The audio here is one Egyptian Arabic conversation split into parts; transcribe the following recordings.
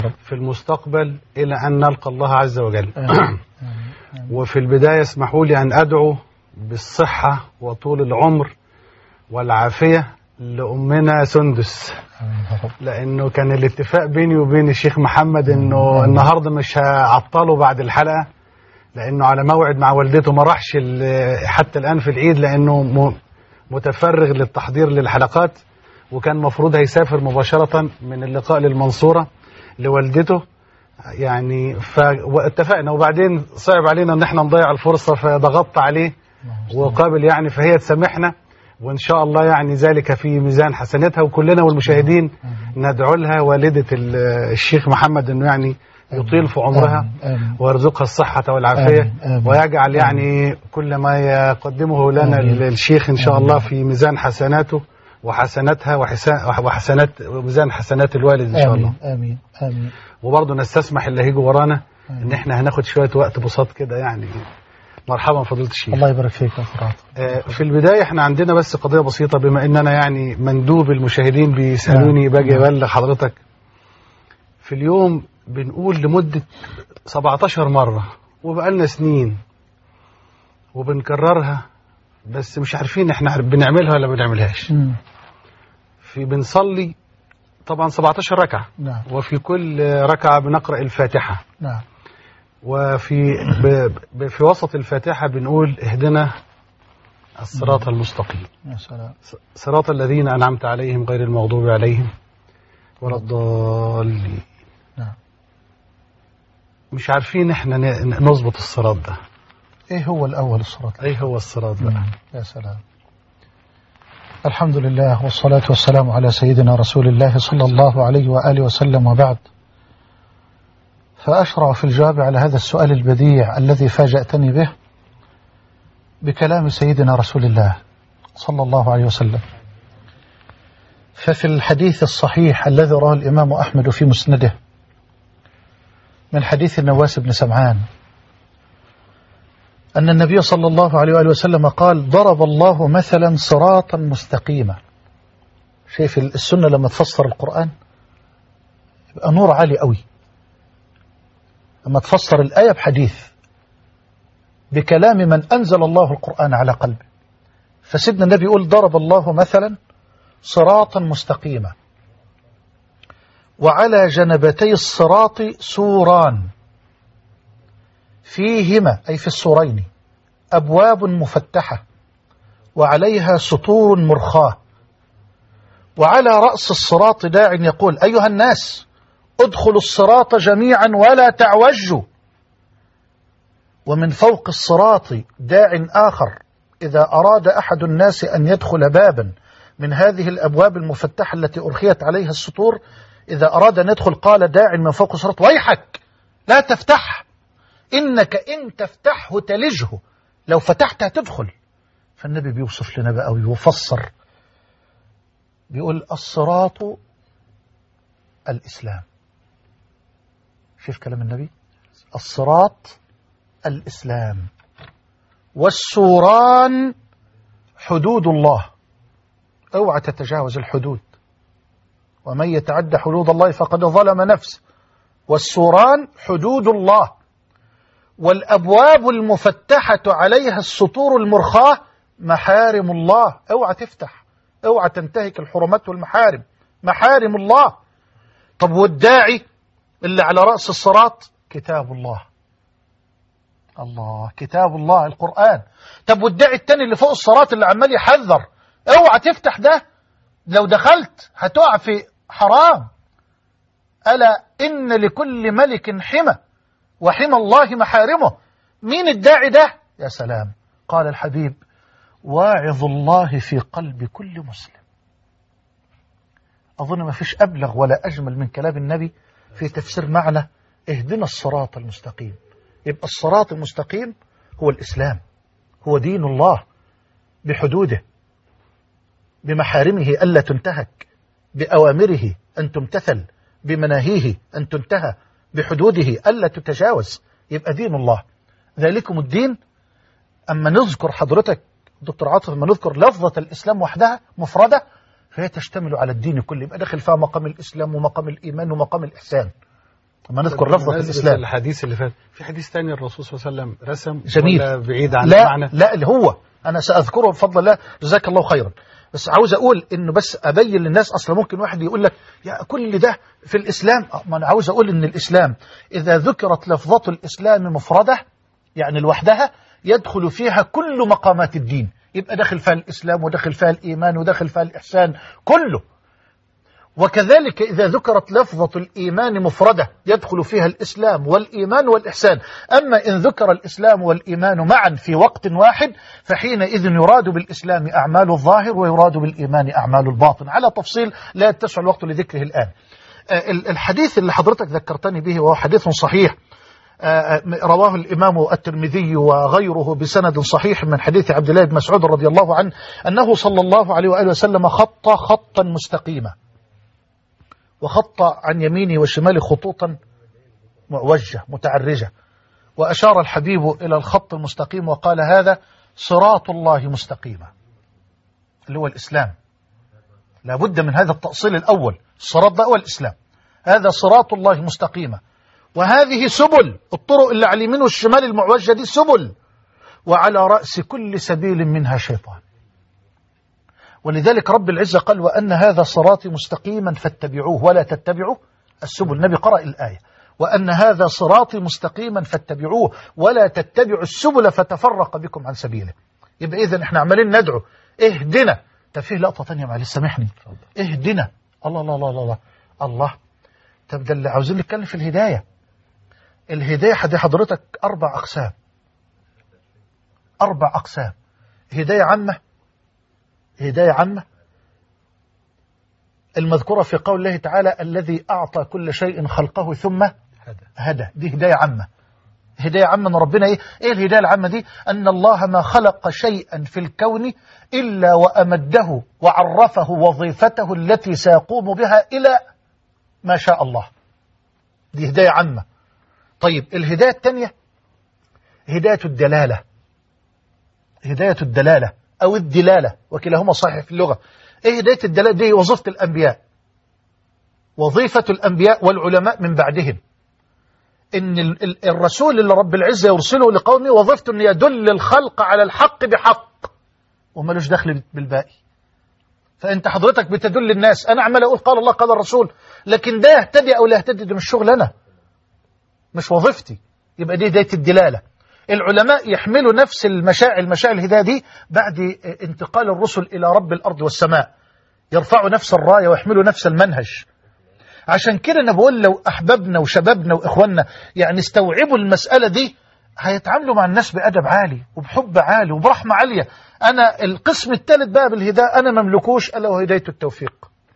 في المستقبل إلى أن نلقى الله عز وجل آمين. وفي البداية اسمحوا لي أن أدعو بالصحة وطول العمر والعافية لأمنا سندس آمين يا رب. لأنه كان الاتفاق بيني وبين الشيخ محمد أنه النهاردة مش هعطله بعد الحلقة لأنه على موعد مع والدته ما راحش ال- حتى الآن في العيد لأنه م- متفرغ للتحضير للحلقات وكان مفروض هيسافر مباشرة من اللقاء للمنصورة لوالدته يعني فاتفقنا وبعدين صعب علينا ان احنا نضيع الفرصة فضغطت عليه وقابل يعني فهي تسامحنا وان شاء الله يعني ذلك في ميزان حسناتها وكلنا والمشاهدين ندعو لها والدة ال- الشيخ محمد انه يعني يطيل في عمرها آمين. آمين. ويرزقها الصحة والعافية آمين. آمين. ويجعل يعني كل ما يقدمه لنا آمين. الشيخ إن شاء آمين. الله في ميزان حسناته وحسناتها وحسا- وحسنات وميزان حسنات الوالد إن شاء الله آمين آمين آمين وبرضه نستسمح اللي هيجوا ورانا آمين. إن إحنا هناخد شوية وقت بساط كده يعني مرحبا فضيلة الشيخ الله يبارك فيك يا فرات آه، في البداية احنا عندنا بس قضية بسيطة بما اننا يعني مندوب المشاهدين بيسألوني نعم. باجي نعم. ابلغ حضرتك في اليوم بنقول لمدة 17 مرة وبقالنا سنين وبنكررها بس مش عارفين احنا بنعملها ولا ما بنعملهاش مم. في بنصلي طبعا 17 ركعة نعم وفي كل ركعة بنقرأ الفاتحة نعم وفي ب ب في وسط الفاتحة بنقول اهدنا الصراط المستقيم يا سلام صراط الذين أنعمت عليهم غير المغضوب عليهم ولا الضالين نعم مش عارفين احنا ن- نظبط الصراط ده ايه هو الاول الصراط ايه هو الصراط ده نعم. يا سلام الحمد لله والصلاة والسلام على سيدنا رسول الله صلى الله عليه وآله وسلم وبعد فأشرع في الجواب على هذا السؤال البديع الذي فاجأتني به بكلام سيدنا رسول الله صلى الله عليه وسلم ففي الحديث الصحيح الذي رواه الإمام أحمد في مسنده من حديث النواس بن سمعان أن النبي صلى الله عليه وآله وسلم قال ضرب الله مثلا صراطا مستقيما شايف السنة لما تفسر القرآن يبقى نور عالي قوي لما تفسر الآية بحديث بكلام من أنزل الله القرآن على قلبه فسيدنا النبي يقول ضرب الله مثلا صراطا مستقيما وعلى جنبتي الصراط سوران فيهما أي في السورين أبواب مفتحة وعليها سطور مرخاة وعلى رأس الصراط داع يقول أيها الناس ادخلوا الصراط جميعا ولا تعوجوا ومن فوق الصراط داع آخر إذا أراد أحد الناس أن يدخل بابا من هذه الأبواب المفتحة التي أرخيت عليها السطور إذا أراد أن يدخل قال داع من فوق الصراط ويحك لا تفتح إنك إن تفتحه تلجه لو فتحت هتدخل فالنبي بيوصف لنا بقى ويفسر بيقول الصراط الإسلام شوف كلام النبي الصراط الإسلام والسوران حدود الله اوعى تتجاوز الحدود ومن يتعدى حدود الله فقد ظلم نفسه والسوران حدود الله والأبواب المفتحة عليها السطور المرخاة محارم الله اوعى تفتح اوعى تنتهك الحرمات والمحارم محارم الله طب والداعي اللي على رأس الصراط كتاب الله الله كتاب الله القرآن طب والداعي التاني اللي فوق الصراط اللي عمال يحذر اوعى تفتح ده لو دخلت هتقع في حرام ألا إن لكل ملك حمى وحمى الله محارمه مين الداعي ده يا سلام قال الحبيب واعظ الله في قلب كل مسلم أظن ما فيش أبلغ ولا أجمل من كلام النبي في تفسير معنى اهدنا الصراط المستقيم يبقى الصراط المستقيم هو الإسلام هو دين الله بحدوده بمحارمه ألا تنتهك بأوامره أن تمتثل بمناهيه أن تنتهى بحدوده ألا تتجاوز يبقى دين الله ذلكم الدين أما نذكر حضرتك دكتور عاطف لما نذكر لفظة الإسلام وحدها مفردة فهي تشتمل على الدين كله يبقى داخل فيها مقام الإسلام ومقام الإيمان ومقام الإحسان لما نذكر لفظة بمناسبة الإسلام الحديث اللي فات في حديث تاني الرسول صلى الله عليه وسلم رسم جميل. ولا بعيد عن لا المعنى لا اللي هو انا ساذكره بفضل الله جزاك الله خيرا بس عاوز اقول انه بس ابين للناس اصلا ممكن واحد يقول لك يا كل ده في الاسلام آه، ما انا عاوز اقول ان الاسلام اذا ذكرت لفظه الاسلام مفرده يعني لوحدها يدخل فيها كل مقامات الدين يبقى داخل فيها الاسلام وداخل فيها الايمان وداخل فيها الاحسان كله وكذلك إذا ذكرت لفظة الإيمان مفردة يدخل فيها الإسلام والإيمان والإحسان أما إن ذكر الإسلام والإيمان معا في وقت واحد فحينئذ يراد بالإسلام أعمال الظاهر ويراد بالإيمان أعمال الباطن على تفصيل لا يتسع الوقت لذكره الآن آه، ال- الحديث اللي حضرتك ذكرتني به وهو حديث صحيح آه، رواه الإمام الترمذي وغيره بسند صحيح من حديث عبد الله بن مسعود رضي الله عنه أنه صلى الله عليه وآله وسلم خط خطا مستقيما وخط عن يمينه وشماله خطوطا معوجة متعرجة وأشار الحبيب إلى الخط المستقيم وقال هذا صراط الله مستقيما اللي هو الإسلام لابد من هذا التأصيل الأول الصراط ده هو الإسلام هذا صراط الله مستقيما وهذه سبل الطرق اللي على اليمين والشمال المعوجة دي سبل وعلى رأس كل سبيل منها شيطان ولذلك رب العزة قال وأن هذا صراطي مستقيما فاتبعوه ولا تتبعوا السبل النبي قرأ الآية وأن هذا صراطي مستقيما فاتبعوه ولا تتبعوا السبل فتفرق بكم عن سبيله يبقى إذا احنا عمالين ندعو اهدنا طب فيه لقطة تانية معلش سامحني اهدنا الله الله الله الله الله, الله. طب ده اللي عاوزين نتكلم في الهداية الهداية دي حضرتك أربع أقسام أربع أقسام هداية عامة هداية عامة المذكورة في قول الله تعالى الذي أعطى كل شيء خلقه ثم هدى دي هداية عامة هداية عامة من ربنا إيه؟ إيه الهداية العامة دي أن الله ما خلق شيئا في الكون إلا وأمده وعرفه وظيفته التي سيقوم بها إلى ما شاء الله دي هداية عامة طيب الهداية الثانية هداية الدلالة هداية الدلالة أو الدلالة وكلاهما صحيح في اللغة إيه هداية الدلالة دي وظيفة الأنبياء وظيفة الأنبياء والعلماء من بعدهم إن ال- ال- الرسول اللي رب العزة يرسله لقومه وظيفته أن يدل الخلق على الحق بحق ومالوش دخل بالباقي فأنت حضرتك بتدل الناس أنا عمال أقول قال الله قال الرسول لكن ده يهتدي أو لا يهتدي ده مش شغل أنا مش وظيفتي يبقى دي هداية الدلالة العلماء يحملوا نفس المشاعر المشاعر الهداية دي بعد انتقال الرسل إلى رب الأرض والسماء يرفعوا نفس الراية ويحملوا نفس المنهج عشان كده أنا بقول لو أحبابنا وشبابنا وإخواننا يعني استوعبوا المسألة دي هيتعاملوا مع الناس بأدب عالي وبحب عالي وبرحمة عالية أنا القسم الثالث بقى بالهداية أنا مملكوش ألا وهداية التوفيق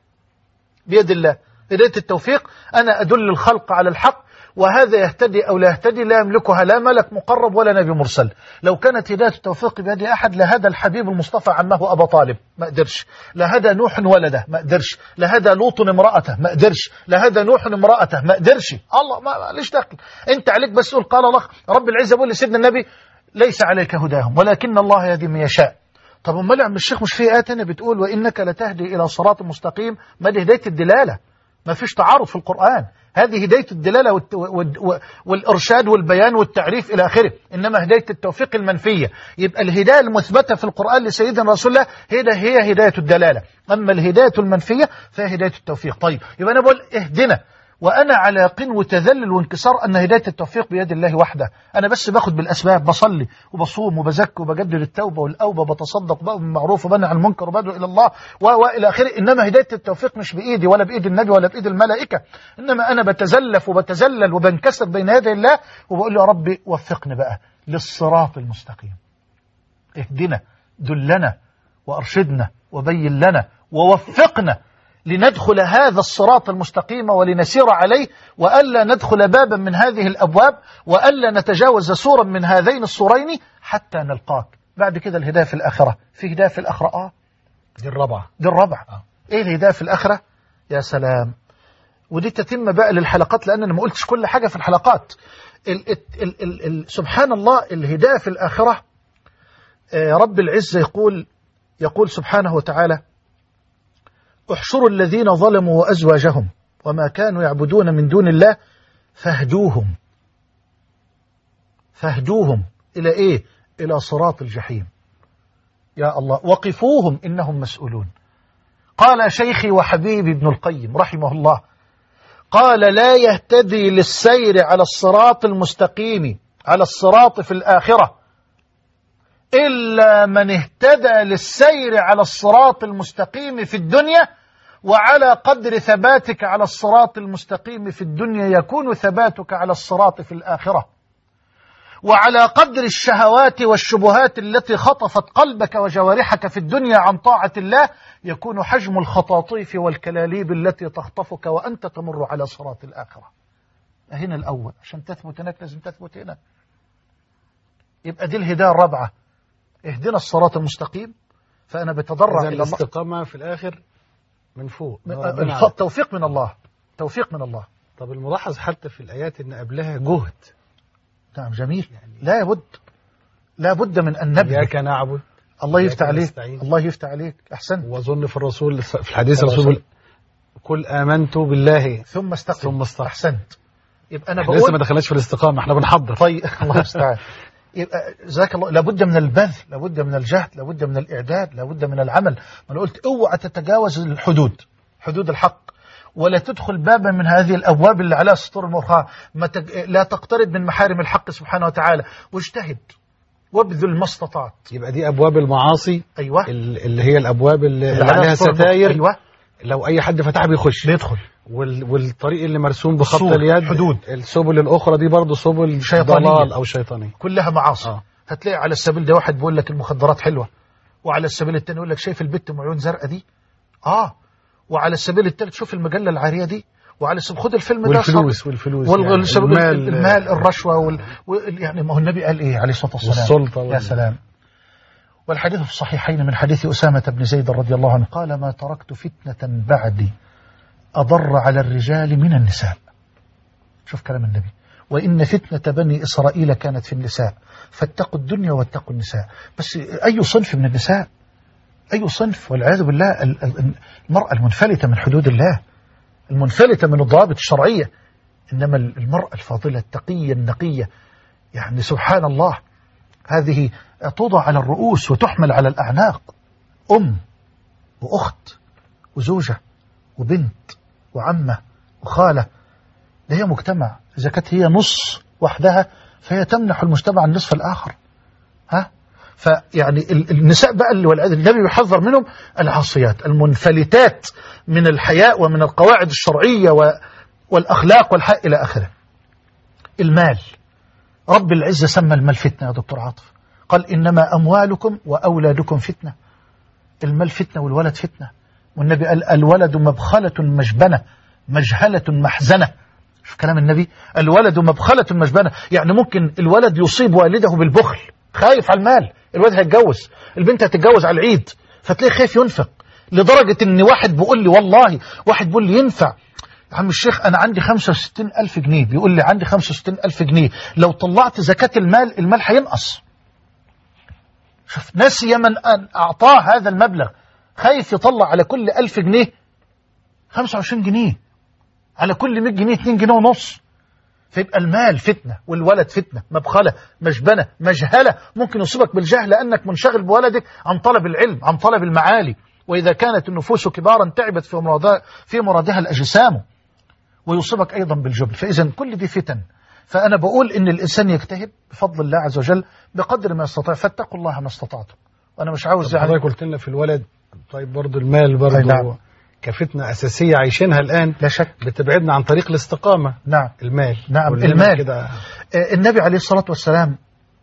بيد الله هداية التوفيق أنا أدل الخلق على الحق وهذا يهتدي أو لا يهتدي لا يملكها لا ملك مقرب ولا نبي مرسل لو كانت هداية التوفيق بيد أحد لهدى الحبيب المصطفى عمه أبا طالب ما قدرش لهدى نوح ولده ما قدرش لهدى لوط امرأته ما قدرش لهدى نوح امرأته ما قدرش الله ما ليش دخل أنت عليك بس قول قال الله رب العزة بيقول لسيدنا النبي ليس عليك هداهم ولكن الله يهدي من يشاء طب امال يا عم الشيخ مش في آية تانية بتقول وإنك لتهدي إلى صراط مستقيم ما دي هداية الدلالة ما فيش تعارض في القرآن هذه هداية الدلالة والت... وال... والإرشاد والبيان والتعريف إلى آخره إنما هداية التوفيق المنفية يبقى الهداية المثبتة في القرآن لسيدنا رسول الله هي هي هداية الدلالة أما الهداية المنفية فهي هداية التوفيق طيب يبقى أنا بقول اهدنا وأنا على يقين وتذلل وانكسار أن هداية التوفيق بيد الله وحده أنا بس باخد بالأسباب بصلي وبصوم وبزكي وبجدد التوبة والأوبة بتصدق بقى بالمعروف وبنع عن المنكر وبدعو إلى الله وإلى آخره إنما هداية التوفيق مش بإيدي ولا بإيد النبي ولا بإيد الملائكة إنما أنا بتزلف وبتزلل وبنكسر بين يدي الله وبقول له يا ربي وفقني بقى للصراط المستقيم اهدنا دلنا وأرشدنا وبين لنا ووفقنا لندخل هذا الصراط المستقيم ولنسير عليه وألا ندخل بابا من هذه الأبواب وألا نتجاوز سورا من هذين السورين حتى نلقاك بعد كده الهداية في الآخرة في هداية في الآخرة آه دي الرابعة دي الرابعة آه. إيه الهداية في الآخرة يا سلام ودي تتم بقى للحلقات لأن أنا ما قلتش كل حاجة في الحلقات ال ال ال ال ال سبحان الله الهداية في الآخرة آه رب العزة يقول يقول سبحانه وتعالى احشروا الذين ظلموا وأزواجهم وما كانوا يعبدون من دون الله فاهدوهم فاهدوهم إلى إيه إلى صراط الجحيم يا الله وقفوهم إنهم مسؤولون قال شيخي وحبيبي ابن القيم رحمه الله قال لا يهتدي للسير على الصراط المستقيم على الصراط في الآخرة إلا من اهتدى للسير على الصراط المستقيم في الدنيا وعلى قدر ثباتك على الصراط المستقيم في الدنيا يكون ثباتك على الصراط في الآخرة وعلى قدر الشهوات والشبهات التي خطفت قلبك وجوارحك في الدنيا عن طاعة الله يكون حجم الخطاطيف والكلاليب التي تخطفك وأنت تمر على صراط الآخرة هنا الأول عشان تثبت هناك لازم تثبت هنا يبقى دي الهداية الرابعة اهدنا الصراط المستقيم فأنا بتضرع إذا إلى الله الاستقامة في الآخر من فوق من ربنا الخ- عز. توفيق من الله توفيق من الله طب الملاحظ حتى في الآيات إن قبلها جهد نعم جميل لا بد لا بد من أن نبذل إياك نعبد الله إياك يفتح عليك نستعين. الله يفتح عليك أحسنت وظن في الرسول في الحديث صلى الله الرسول عليه بيقول قل آمنت بالله ثم استقم ثم استقم. أحسنت يبقى أنا احنا لسه ما بقول دخلناش في الاستقامة احنا بنحضر طيب الله المستعان يبقى جزاك الله لابد من البذل لابد من الجهد لابد من الإعداد لابد من العمل ما أنا قلت اوعى تتجاوز الحدود حدود الحق ولا تدخل بابا من هذه الأبواب اللي عليها سطور المرخاة ما تج... لا تقترب من محارم الحق سبحانه وتعالى واجتهد وابذل ما استطعت يبقى دي أبواب المعاصي أيوة ال- اللي هي الأبواب اللي, اللي عليها عليها سطور المرخاة. ستاير أيوة لو أي حد فتحها بيخش بيدخل وال... والطريق اللي مرسوم بخط سور، اليد حدود. السبل الأخرى دي برضه سبل شيطانية. ضلال أو شيطانية كلها معاصي آه. هتلاقي على السبيل ده واحد بيقول لك المخدرات حلوة وعلى السبيل التاني يقول لك شايف البت ام عيون زرقاء دي اه وعلى السبيل التالت شوف المجلة العارية دي وعلى السبيل خد الفيلم ده والفلوس صار. والفلوس وال- يعني والسبيل- المال المال الرشوة وال... وال... يعني ما هو النبي قال ايه عليه الصلاة والسلام والسلطة يا وال- سلام والحديث في الصحيحين من حديث أسامة بن زيد رضي الله عنه قال ما تركت فتنة بعدي أضر على الرجال من النساء شوف كلام النبي وإن فتنة بني إسرائيل كانت في النساء فاتقوا الدنيا واتقوا النساء بس أي صنف من النساء أي صنف والعياذ بالله ال- ال- المرأة المنفلتة من حدود الله المنفلتة من الضوابط الشرعية إنما المرأة الفاضلة التقية النقية يعني سبحان الله هذه توضع على الرؤوس وتحمل على الأعناق أم وأخت وزوجة وبنت وعمة وخالة ده هي مجتمع إذا كانت هي نص وحدها فهي تمنح المجتمع النصف الآخر ها فيعني ال- النساء بقى اللي والعياذ النبي يحذر منهم العاصيات المنفلتات من الحياء ومن القواعد الشرعية و والأخلاق والحق إلى آخره المال رب العزة سمى المال فتنة يا دكتور عاطف قال إنما أموالكم وأولادكم فتنة المال فتنة والولد فتنة والنبي قال الولد مبخلة مجبنة مجهلة محزنة شوف كلام النبي الولد مبخلة مجبنة يعني ممكن الولد يصيب والده بالبخل خايف على المال الولد هيتجوز البنت هتتجوز على العيد فتلاقيه خايف ينفق لدرجة ان واحد بيقول لي والله واحد بيقول لي ينفع يا عم الشيخ أنا عندي 65 ألف جنيه بيقول لي عندي 65 ألف جنيه لو طلعت زكاة المال المال هينقص شوف نسي من أن أعطاه هذا المبلغ خايف يطلع على كل ألف جنيه 25 جنيه على كل 100 جنيه 2 جنيه ونص فيبقى المال فتنة والولد فتنة مبخلة مجبنة مجهلة ممكن يصيبك بالجهل لأنك منشغل بولدك عن طلب العلم عن طلب المعالي وإذا كانت النفوس كبارا تعبت في مرادها, في مرادها الأجسام ويصيبك أيضا بالجبن فإذا كل دي فتن فأنا بقول إن الإنسان يجتهد بفضل الله عز وجل بقدر ما يستطيع فاتقوا الله ما استطعتم وأنا مش عاوز طب يعني حضرتك قلت لنا في الولد طيب برضه المال برضه أي نعم. كفتنة أساسية عايشينها الآن لا شك بتبعدنا عن طريق الاستقامة نعم المال نعم، قول لنا المال. كده آه، النبي عليه الصلاة والسلام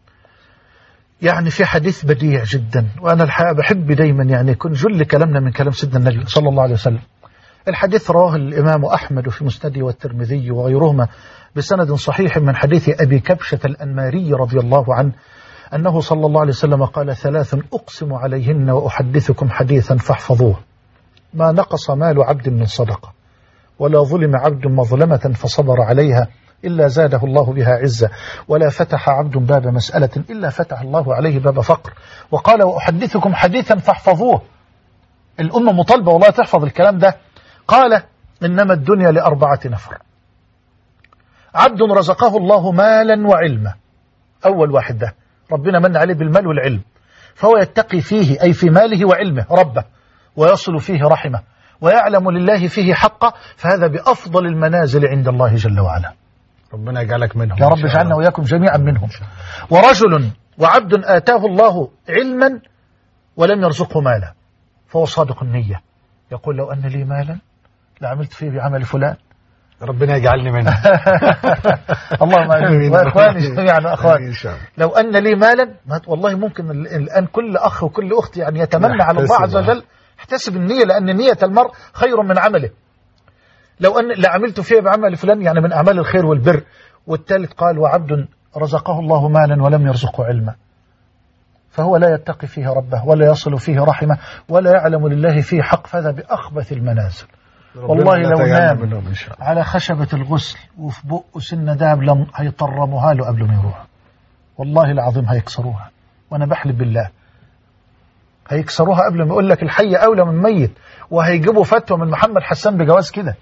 يعني في حديث بديع جدا وأنا الحقيقة بحب دايما يعني يكون جل كلامنا من كلام سيدنا النبي صلى الله عليه وسلم الحديث رواه الإمام أحمد في مسنده والترمذي وغيرهما بسند صحيح من حديث أبي كبشة الأنماري رضي الله عنه أنه صلى الله عليه وسلم قال ثلاث أقسم عليهن وأحدثكم حديثا فاحفظوه ما نقص مال عبد من صدقة ولا ظلم عبد مظلمة فصبر عليها إلا زاده الله بها عزة ولا فتح عبد باب مسألة إلا فتح الله عليه باب فقر وقال وأحدثكم حديثا فاحفظوه الأمة مطالبة والله تحفظ الكلام ده قال إنما الدنيا لأربعة نفر عبد رزقه الله مالا وعلما أول واحد ده ربنا من عليه بالمال والعلم فهو يتقي فيه أي في ماله وعلمه ربه ويصل فيه رحمه ويعلم لله فيه حقه فهذا بأفضل المنازل عند الله جل وعلا ربنا يجعلك منهم يا إن رب شاء اجعلنا الله. وإياكم جميعا منهم ورجل وعبد آتاه الله علما ولم يرزقه مالا فهو صادق النية يقول لو أن لي مالا لعملت فيه بعمل فلان ربنا يجعلني منهم اللهم امين آمين. واخواني جميعا آمين واخواني إن شاء الله لو ان لي مالا ما- والله ممكن ال- الان كل اخ وكل اخت يعني يتمنى على الله عز يحتسب. وجل احتسب النيه لان نيه المرء خير من عمله لو ان لعملت فيه بعمل فلان يعني من اعمال الخير والبر والثالث قال وعبد رزقه الله مالا ولم يرزقه علما فهو لا يتقي فيه ربه ولا يصل فيه رحمه ولا يعلم لله فيه حق فهذا باخبث المنازل والله ربنا لو يتجعلنا نام منهم إن شاء الله على خشبة الغسل وفي بقه سن دهب لم هيطرموها له قبل ما يروح والله العظيم هيكسروها وانا بحلف بالله هيكسروها قبل ما يقول لك الحي اولى من ميت وهيجيبوا فتوى من محمد حسان بجواز كده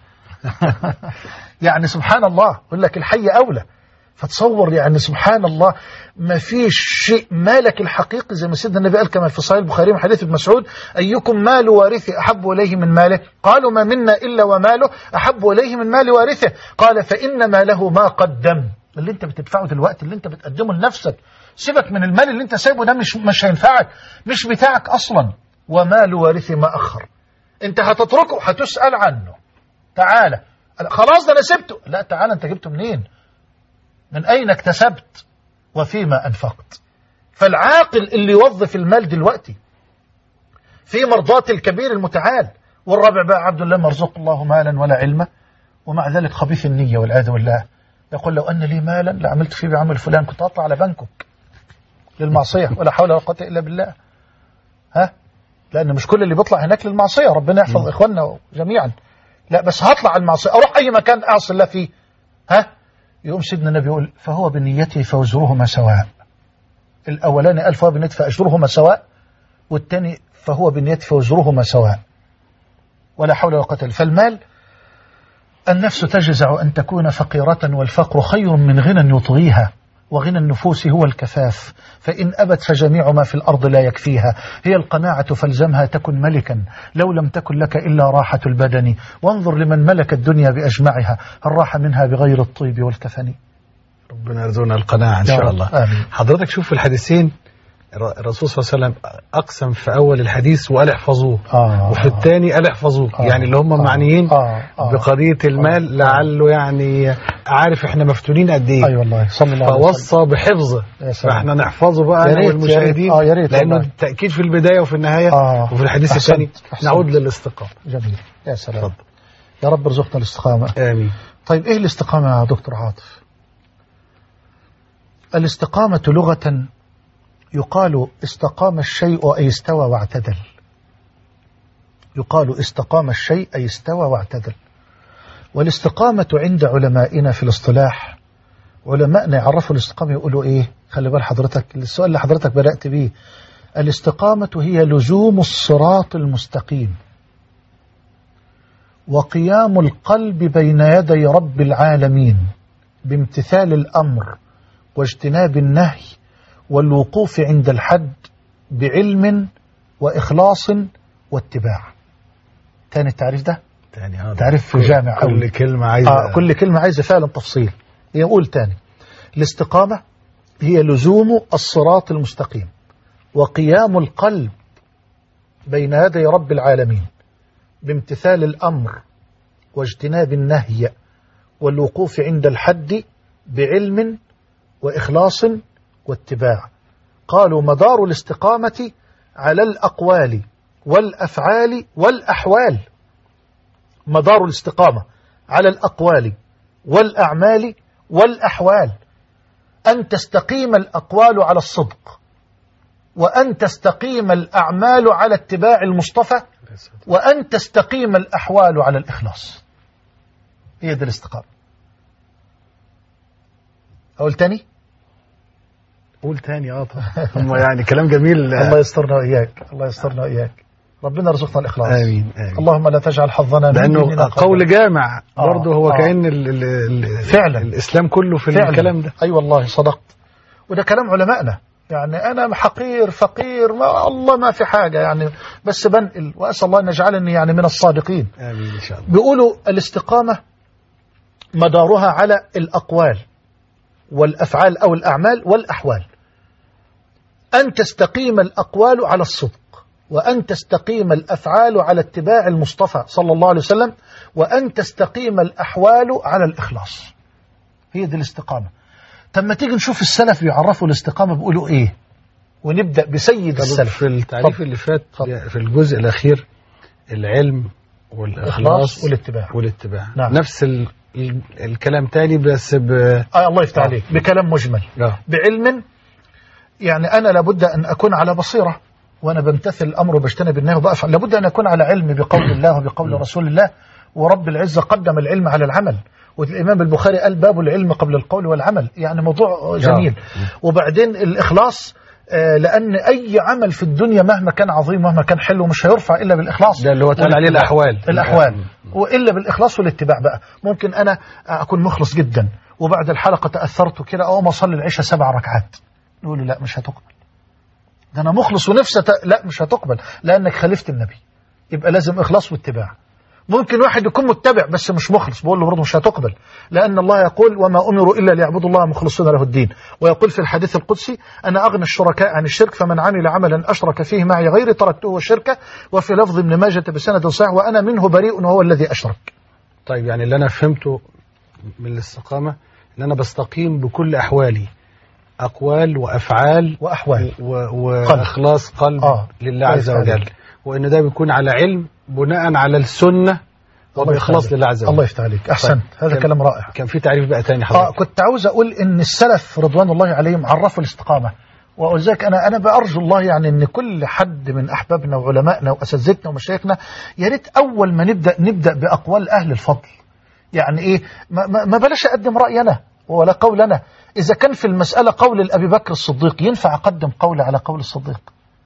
يعني سبحان الله يقول لك الحي اولى فتصور يعني سبحان الله ما فيش شيء مالك الحقيقي زي ما سيدنا النبي قال كما في صحيح البخاري من حديث ابن مسعود أيكم مال وارثه أحب إليه من ماله قالوا ما منا إلا وماله أحب إليه من مال وارثه قال فإن ماله ما قدم اللي انت بتدفعه دلوقتي اللي انت بتقدمه لنفسك سيبك من المال اللي انت سايبه ده مش مش هينفعك مش بتاعك اصلا ومال وارثه ما اخر انت هتتركه هتسأل عنه تعالى خلاص ده انا سبته لا تعالى انت جبته منين من أين اكتسبت وفيما أنفقت فالعاقل اللي يوظف المال دلوقتي في مرضاة الكبير المتعال والرابع بقى عبد الله مرزق الله مالا ولا علما ومع ذلك خبيث النية والعياذ بالله يقول لو أن لي مالا لعملت فيه بعمل فلان كنت أطلع على بنكك للمعصية ولا حول ولا قوة إلا بالله ها لأن مش كل اللي بيطلع هناك للمعصية ربنا يحفظ إخواننا جميعا لا بس هطلع على المعصية أروح أي مكان أعصي الله فيه ها يقوم سيدنا النبي يقول فهو بنيته فوزرهما سواء الأولاني قال فهو بنيته فأجرهما سواء والثاني فهو بنيته فوزرهما سواء ولا حول ولا قوة إلا فالمال النفس تجزع أن تكون فقيرة والفقر خير من غنى يطغيها وغنى النفوس هو الكفاف فإن أبت فجميع ما في الأرض لا يكفيها هي القناعة فالزمها تكن ملكا لو لم تكن لك إلا راحة البدن وانظر لمن ملك الدنيا بأجمعها هل راح منها بغير الطيب والكفن ربنا يرزقنا القناعة إن يا شاء رب. الله آمين. حضرتك شوف في الحديثين الر- الرسول صلى الله عليه وسلم أقسم في أول الحديث وقال احفظوه آه. وفي الثاني قال احفظوه آه. يعني اللي هم آه. معنيين آه. آه. بقضية المال لعله يعني عارف احنا مفتونين قد ايه أي والله صلى الله عليه وسلم فوصى بحفظه يا سلام. فاحنا نحفظه بقى يا انا ريت- يا ريت. والمشاهدين آه، يا ريت لانه والله. التاكيد في البدايه وفي النهايه آه. وفي الحديث أحسنت. الثاني أحسنت. نعود للاستقامه جميل يا سلام اتفضل يا رب ارزقنا الاستقامة امين طيب ايه الاستقامة يا دكتور عاطف الاستقامة لغة يقال استقام الشيء أي استوى واعتدل يقال استقام الشيء أي استوى واعتدل والاستقامة عند علمائنا في الاصطلاح علمائنا يعرفوا الاستقامة يقولوا ايه خلي بال حضرتك السؤال اللي حضرتك بدأت بيه الاستقامة هي لزوم الصراط المستقيم وقيام القلب بين يدي رب العالمين بامتثال الأمر واجتناب النهي والوقوف عند الحد بعلم وإخلاص واتباع تاني التعريف ده تاني اه تعريف كل- جامع كل أوي. كلمه عايزه آه كل كلمة عايزة فعلا تفصيل يقول تاني الاستقامة هي لزوم الصراط المستقيم وقيام القلب بين يدي رب العالمين بامتثال الأمر واجتناب النهي والوقوف عند الحد بعلم وإخلاص واتباع قالوا مدار الاستقامة على الأقوال والأفعال والأحوال مدار الاستقامة على الأقوال والأعمال والأحوال أن تستقيم الأقوال على الصدق وأن تستقيم الأعمال على اتباع المصطفى وأن تستقيم الأحوال على الإخلاص هي دي الاستقامة أقول تاني قول تاني اه طبعا هم يعني كلام جميل الله يسترنا وإياك الله يسترنا وإياك ربنا يرزقنا الإخلاص آمين آمين اللهم لا تجعل حظنا من لأنه ديننا قول جامع آه، برضه هو آه. كأن ال ال ال فعلا. الإسلام كله في فعلا. الكلام ده أي أيوة والله صدقت وده كلام علمائنا يعني أنا حقير فقير ما الله ما في حاجة يعني بس بنقل وأسأل الله أن يجعلني يعني من الصادقين آمين إن شاء الله بيقولوا الاستقامة مدارها على الأقوال والأفعال أو الأعمال والأحوال أن تستقيم الأقوال على الصدق وأن تستقيم الأفعال على اتباع المصطفى صلى الله عليه وسلم وأن تستقيم الأحوال على الإخلاص هي دي الاستقامة طب ما تيجي نشوف السلف بيعرفوا الاستقامة بيقولوا إيه ونبدأ بسيد طب السلف في التعريف طب. اللي فات طب. في الجزء الأخير العلم الإخلاص والإخلاص والاتباع والاتباع نعم. نفس ال ال الكلام تاني بس ب آه الله يفتح آه. عليك بكلام مجمل آه. بعلم يعني أنا لابد أن أكون على بصيرة وأنا بمتثل الأمر وبجتنب النهي وبأفعل لابد أن أكون على علم بقول الله وبقول رسول الله ورب العزة قدم العلم على العمل والإمام البخاري قال باب العلم قبل القول والعمل يعني موضوع جميل وبعدين الإخلاص آه، لأن أي عمل في الدنيا مهما كان عظيم مهما كان حلو مش هيرفع إلا بالإخلاص ده اللي هو اتقال عليه والاتباع. الأحوال الأحوال وإلا بالإخلاص والاتباع بقى ممكن أنا أكون مخلص جدا وبعد الحلقة تأثرت كده أقوم أصلي العشاء سبع ركعات نقول له لا مش هتقبل ده أنا مخلص ونفسي ت... لا مش هتقبل لأنك خالفت النبي يبقى لازم إخلاص واتباع ممكن واحد يكون متبع بس مش مخلص بقول له برضه مش هتقبل لأن الله يقول وما أمروا إلا ليعبدوا الله مخلصين له الدين ويقول في الحديث القدسي أنا أغنى الشركاء عن الشرك فمن عمل عملا أشرك فيه معي غيري تركته وشركه وفي لفظ ابن ماجة بسند صحيح وأنا منه بريء وهو الذي أشرك طيب يعني اللي أنا فهمته من الاستقامة إن أنا بستقيم بكل أحوالي أقوال وأفعال وأحوال و- وإخلاص قلب آه. لله الله عز يفتح وجل عليك. وإن ده بيكون على علم بناء على السنة وبإخلاص لله عز وجل الله يفتح عليك أحسنت هذا كان- كلام رائع كان في تعريف بقى تاني آه حضرتك كنت عاوز أقول إن السلف رضوان الله عليهم عرفوا الاستقامة ولذلك أنا أنا بأرجو الله يعني إن كل حد من أحبابنا وعلمائنا وأساتذتنا ومشايخنا يا ريت أول ما نبدأ نبدأ بأقوال أهل الفضل يعني إيه ما, ما, ما بلاش أقدم رأينا ولا قولنا إذا كان في المسألة قول الأبي بكر الصديق ينفع أقدم قولي على قول الصديق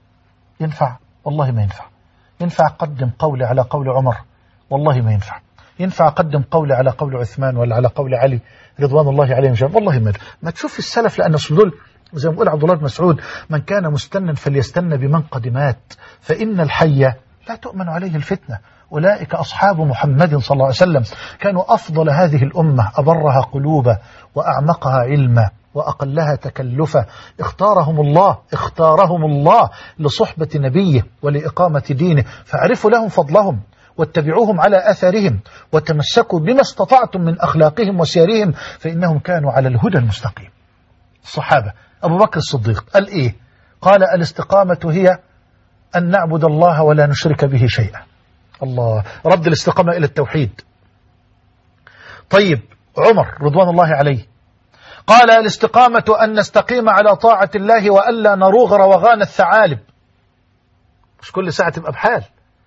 ينفع والله ما ينفع ينفع أقدم قولي على قول عمر والله ما ينفع ينفع أقدم قولي على قول عثمان ولا على قول علي رضوان الله عليهم جميعا والله ما ما تشوف السلف لأن أصل دول زي ما بيقول عبد الله بن مسعود من كان مستنا فليستن بمن قد مات فإن الحي لا تؤمن عليه الفتنة أولئك أصحاب محمد صلى الله عليه وسلم كانوا أفضل هذه الأمة أبرها قلوبا وأعمقها علما وأقلها تكلفا اختارهم الله اختارهم الله لصحبة نبيه ولإقامة دينه فاعرفوا لهم فضلهم واتبعوهم على أثرهم وتمسكوا بما استطعتم من أخلاقهم وسيرهم فإنهم كانوا على الهدى المستقيم الصحابة أبو بكر الصديق قال إيه قال الاستقامة هي أن نعبد الله ولا نشرك به شيئا الله رد الاستقامة إلى التوحيد طيب عمر رضوان الله عليه قال الاستقامة أن نستقيم على طاعة الله وألا نروغ روغان الثعالب مش كل ساعة تبقى بحال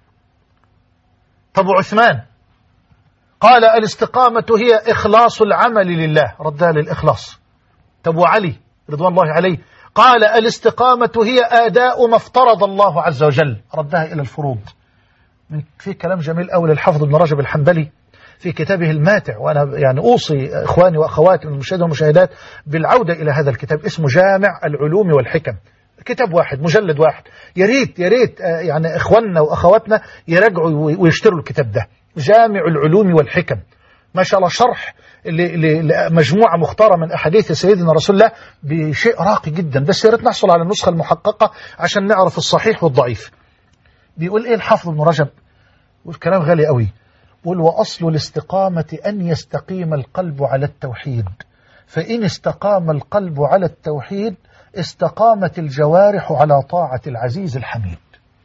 طب عثمان قال الاستقامة هي إخلاص العمل لله ردها للإخلاص طب وعلي رضوان الله عليه قال الاستقامة هي آداء ما افترض الله عز وجل ردها إلى الفروض من في كلام جميل أول الحافظ ابن رجب الحنبلي في كتابه الماتع وأنا يعني أوصي إخواني وأخواتي من المشاهدين والمشاهدات بالعودة إلى هذا الكتاب اسمه جامع العلوم والحكم كتاب واحد مجلد واحد يا ريت يا ريت آه، يعني إخواننا وأخواتنا يراجعوا وي- ويشتروا الكتاب ده جامع العلوم والحكم ما شاء الله شرح ل- ل- لمجموعة مختارة من أحاديث سيدنا رسول الله بشيء راقي جدا بس يا ريت نحصل على النسخة المحققة عشان نعرف الصحيح والضعيف بيقول إيه الحافظ ابن رجب والكلام غالي قوي بيقول وأصل الاستقامة أن يستقيم القلب على التوحيد فإن استقام القلب على التوحيد استقامت الجوارح على طاعة العزيز الحميد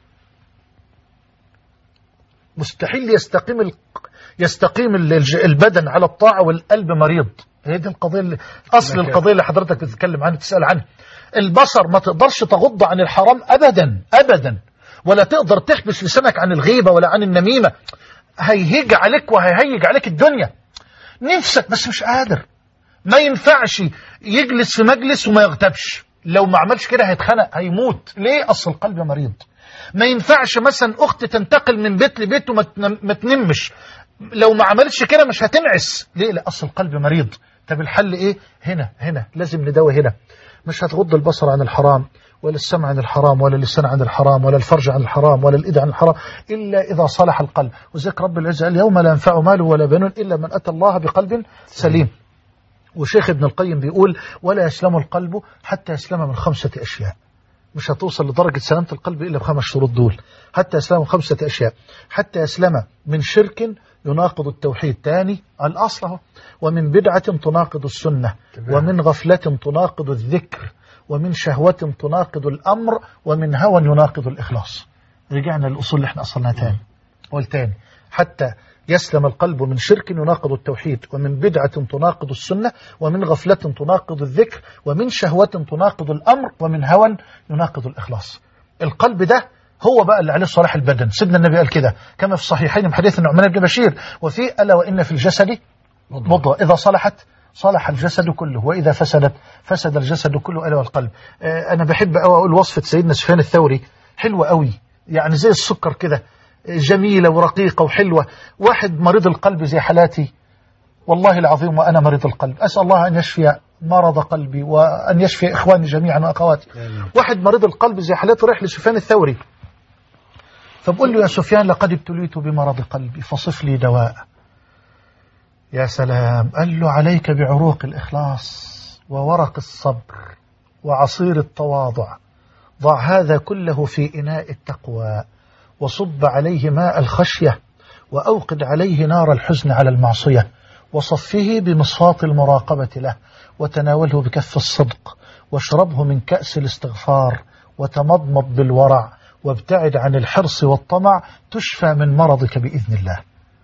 مستحيل يستقيم ال... يستقيم الج- البدن على الطاعة والقلب مريض هي دي القضية اللي... أصل لكن- القضية اللي حضرتك بتتكلم عنها تسأل عنها البصر ما تقدرش تغض عن الحرام أبدا أبدا ولا تقدر تحبس لسانك عن الغيبة ولا عن النميمة هيهيج عليك وهيهيج عليك الدنيا نفسك بس مش قادر ما ينفعش يجلس في مجلس وما يغتابش لو ما عملش كده هيتخنق هيموت ليه أصل القلب مريض ما ينفعش مثلا اخت تنتقل من بيت لبيت وما تنم- ما تنمش لو ما عملتش كده مش هتنعس ليه لا اصل القلب مريض طب الحل ايه هنا هنا لازم نداوي هنا مش هتغض البصر عن الحرام ولا السمع عن الحرام ولا اللسان عن الحرام ولا الفرج عن الحرام ولا الإيد عن الحرام إلا إذا صلح القلب وذلك رب العزة قال يوم لا ينفع مال ولا بنون إلا من أتى الله بقلب سليم وشيخ ابن القيم بيقول ولا يسلم القلب حتى يسلم من خمسة أشياء مش هتوصل لدرجة سلامة القلب إلا بخمس شروط دول حتى يسلم من خمسة أشياء حتى يسلم من شرك يناقض التوحيد تاني الأصل أهو. ومن بدعة تناقض السنة تمام. ومن غفلة تناقض الذكر ومن شهوة تناقض الأمر ومن هوى يناقض الإخلاص رجعنا للأصول اللي احنا أصلناها تاني قول تاني حتى يسلم القلب من شرك يناقض التوحيد ومن بدعة تناقض السنة ومن غفلة تناقض الذكر ومن شهوة تناقض الأمر ومن هوى يناقض الإخلاص القلب ده هو بقى اللي عليه صلاح البدن سيدنا النبي قال كده كما في الصحيحين من حديث النعمان بن بشير وفي ألا وإن في الجسد مضغة إذا صلحت صلح الجسد كله وإذا فسدت فسد الجسد كله ألا والقلب آه، أنا بحب أوي أقول وصفة سيدنا سفيان الثوري حلوة قوي يعني زي السكر كده آه، جميلة ورقيقة وحلوة واحد مريض القلب زي حالاتي والله العظيم وأنا مريض القلب أسأل الله أن يشفي مرض قلبي وأن يشفي إخواني جميعا وأخواتي آمين. واحد مريض القلب زي حالاتي رايح لسفيان الثوري فبقول له يا سفيان لقد ابتليت بمرض قلبي فصف لي دواء يا سلام قال له عليك بعروق الإخلاص وورق الصبر وعصير التواضع ضع هذا كله في إناء التقوى وصب عليه ماء الخشية وأوقد عليه نار الحزن على المعصية وصفه بمصفاة المراقبة له وتناوله بكف الصدق واشربه من كأس الاستغفار وتمضمض بالورع وابتعد عن الحرص والطمع تشفى من مرضك بإذن الله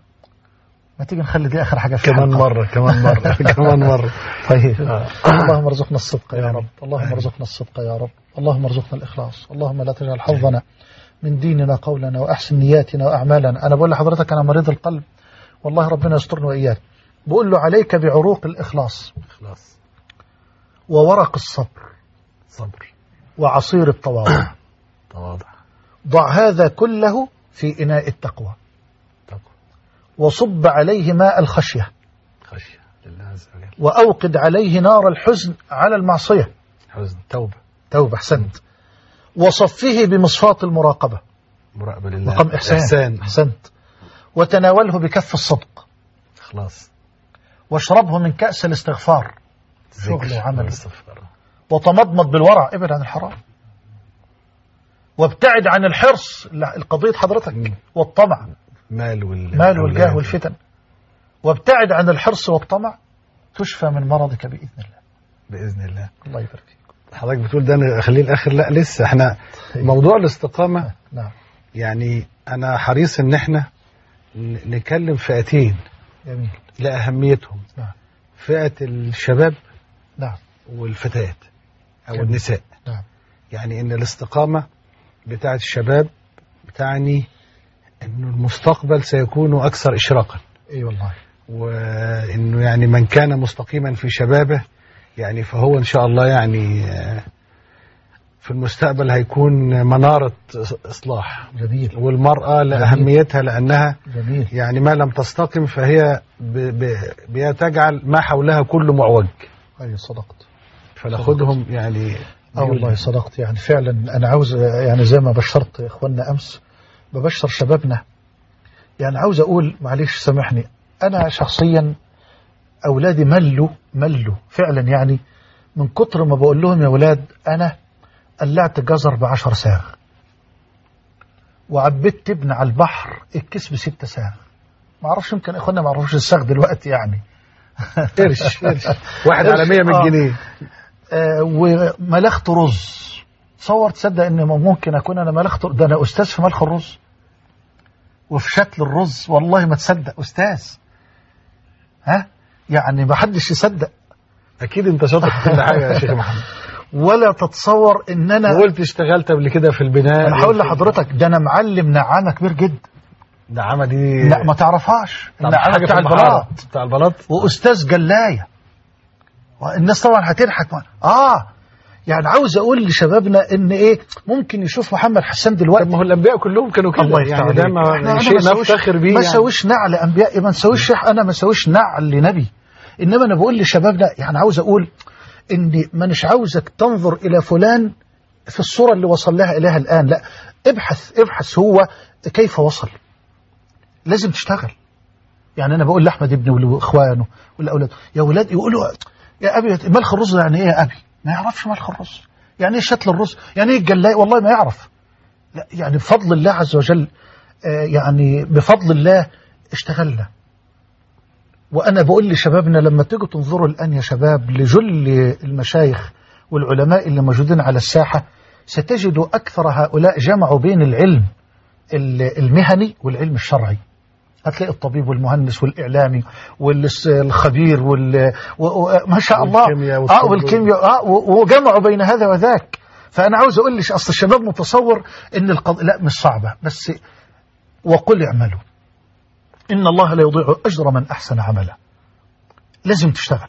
ما تيجي نخلي دي آخر حاجة في كمان الحلقة. مرة كمان مرة كمان مرة طيب آه. اللهم ارزقنا الصدق يا آمين. رب اللهم آمين. ارزقنا الصدق يا رب اللهم ارزقنا الإخلاص اللهم لا تجعل حظنا من ديننا قولنا وأحسن نياتنا وأعمالنا أنا بقول لحضرتك أنا مريض القلب والله ربنا يسترنا وإياك بقول له عليك بعروق الإخلاص خلاص وورق الصبر صبر وعصير التواضع تواضع ضع هذا كله في إناء التقوى تقوى وصب عليه ماء الخشية خشية لله عز وجل وأوقد عليه نار الحزن على المعصية حزن توبة توبة أحسنت وصفه بمصفاة المراقبة مراقبة لله مقام إحسان إحسان أحسنت وتناوله بكف الصدق خلاص واشربه من كأس الاستغفار شغل ذكر وعمل. والاستغفار. وتمضمض بالورع ابعد عن الحرام وابتعد عن الحرص لا، القضية حضرتك مم. والطمع مال وال مال والجاه والفتن وابتعد عن الحرص والطمع تشفى من مرضك بإذن الله بإذن الله الله يبارك فيك حضرتك بتقول ده أنا اخليه الاخر لا لسه احنا موضوع الاستقامة نعم يعني انا حريص ان احنا ن- نكلم فئتين جميل لأهميتهم نعم فئة الشباب نعم والفتيات أو جميل. النساء نعم يعني إن الاستقامة بتاعة الشباب بتعني إنه المستقبل سيكون أكثر إشراقا اي والله وإنه يعني من كان مستقيما في شبابه يعني فهو إن شاء الله يعني آه، في المستقبل هيكون منارة إصلاح جميل والمرأة لأهميتها لأنها جميل يعني ما لم تستقم فهي ب... ب... بتجعل ما حولها كله معوج اي صدقت فناخدهم يعني اه والله صدقت يعني فعلا انا عاوز يعني زي ما بشرت اخواننا امس ببشر شبابنا يعني عاوز اقول معلش سامحني انا شخصيا اولادي ملوا ملوا فعلا يعني من كتر ما بقول لهم يا اولاد انا قلعت جزر بعشر ساغ وعبيت تبن على البحر الكيس بستة ساغ ما اعرفش يمكن اخواننا ما يعرفوش الساغ دلوقتي يعني قرش قرش واحد على 100 من آه. جنيه آه، وملخت رز تصور تصدق ان ممكن اكون انا ملخت ده انا استاذ في ملخ الرز وفي شكل الرز والله ما تصدق استاذ ها يعني ما حدش يصدق اكيد انت شاطر في كل حاجه يا شيخ محمد ولا تتصور ان انا وقلت اشتغلت قبل كده في البناء انا هقول لحضرتك ده انا معلم نعامه كبير جدا النعامه دي لا ما تعرفهاش طب النعامه حاجة بتاع في المحارة. البلاط بتاع البلاط واستاذ جلايه الناس طبعا هتضحك اه يعني عاوز اقول لشبابنا ان ايه ممكن يشوف محمد حسان دلوقتي طب ما هو الانبياء كلهم كانوا كده الله يفتح يعني ده عليك. ما إحنا- شيء أنا ما سويش- نفتخر بيه ما يعني. سويش نعل انبياء ما نسويش انا ما سويش نعل لنبي انما انا بقول لشبابنا يعني عاوز اقول ان ما مش عاوزك تنظر الى فلان في الصوره اللي وصل لها اليها الان لا ابحث ابحث هو كيف وصل لازم تشتغل يعني انا بقول لاحمد ابني واخوانه والاولاد يا ولاد يقولوا يا ابي ملح الرز يعني ايه يا ابي ما يعرفش ملح الرز يعني ايه شتل الرز يعني ايه الجلاي والله ما يعرف لا يعني بفضل الله عز وجل آه، يعني بفضل الله اشتغلنا وأنا بقول لشبابنا لما تيجوا تنظروا الآن يا شباب لجل المشايخ والعلماء اللي موجودين على الساحة ستجدوا أكثر هؤلاء جمعوا بين العلم ال- المهني والعلم الشرعي هتلاقي الطبيب والمهندس والإعلامي والخبير وال و- و- ما شاء الله والكيمياء اه والطب. والكيمياء اه و- وجمعوا بين هذا وذاك فأنا عاوز أقول لك أصل الشباب متصور إن القضية لا مش صعبة بس وقل اعملوا إن الله لا يضيع أجر من أحسن عملا لازم تشتغل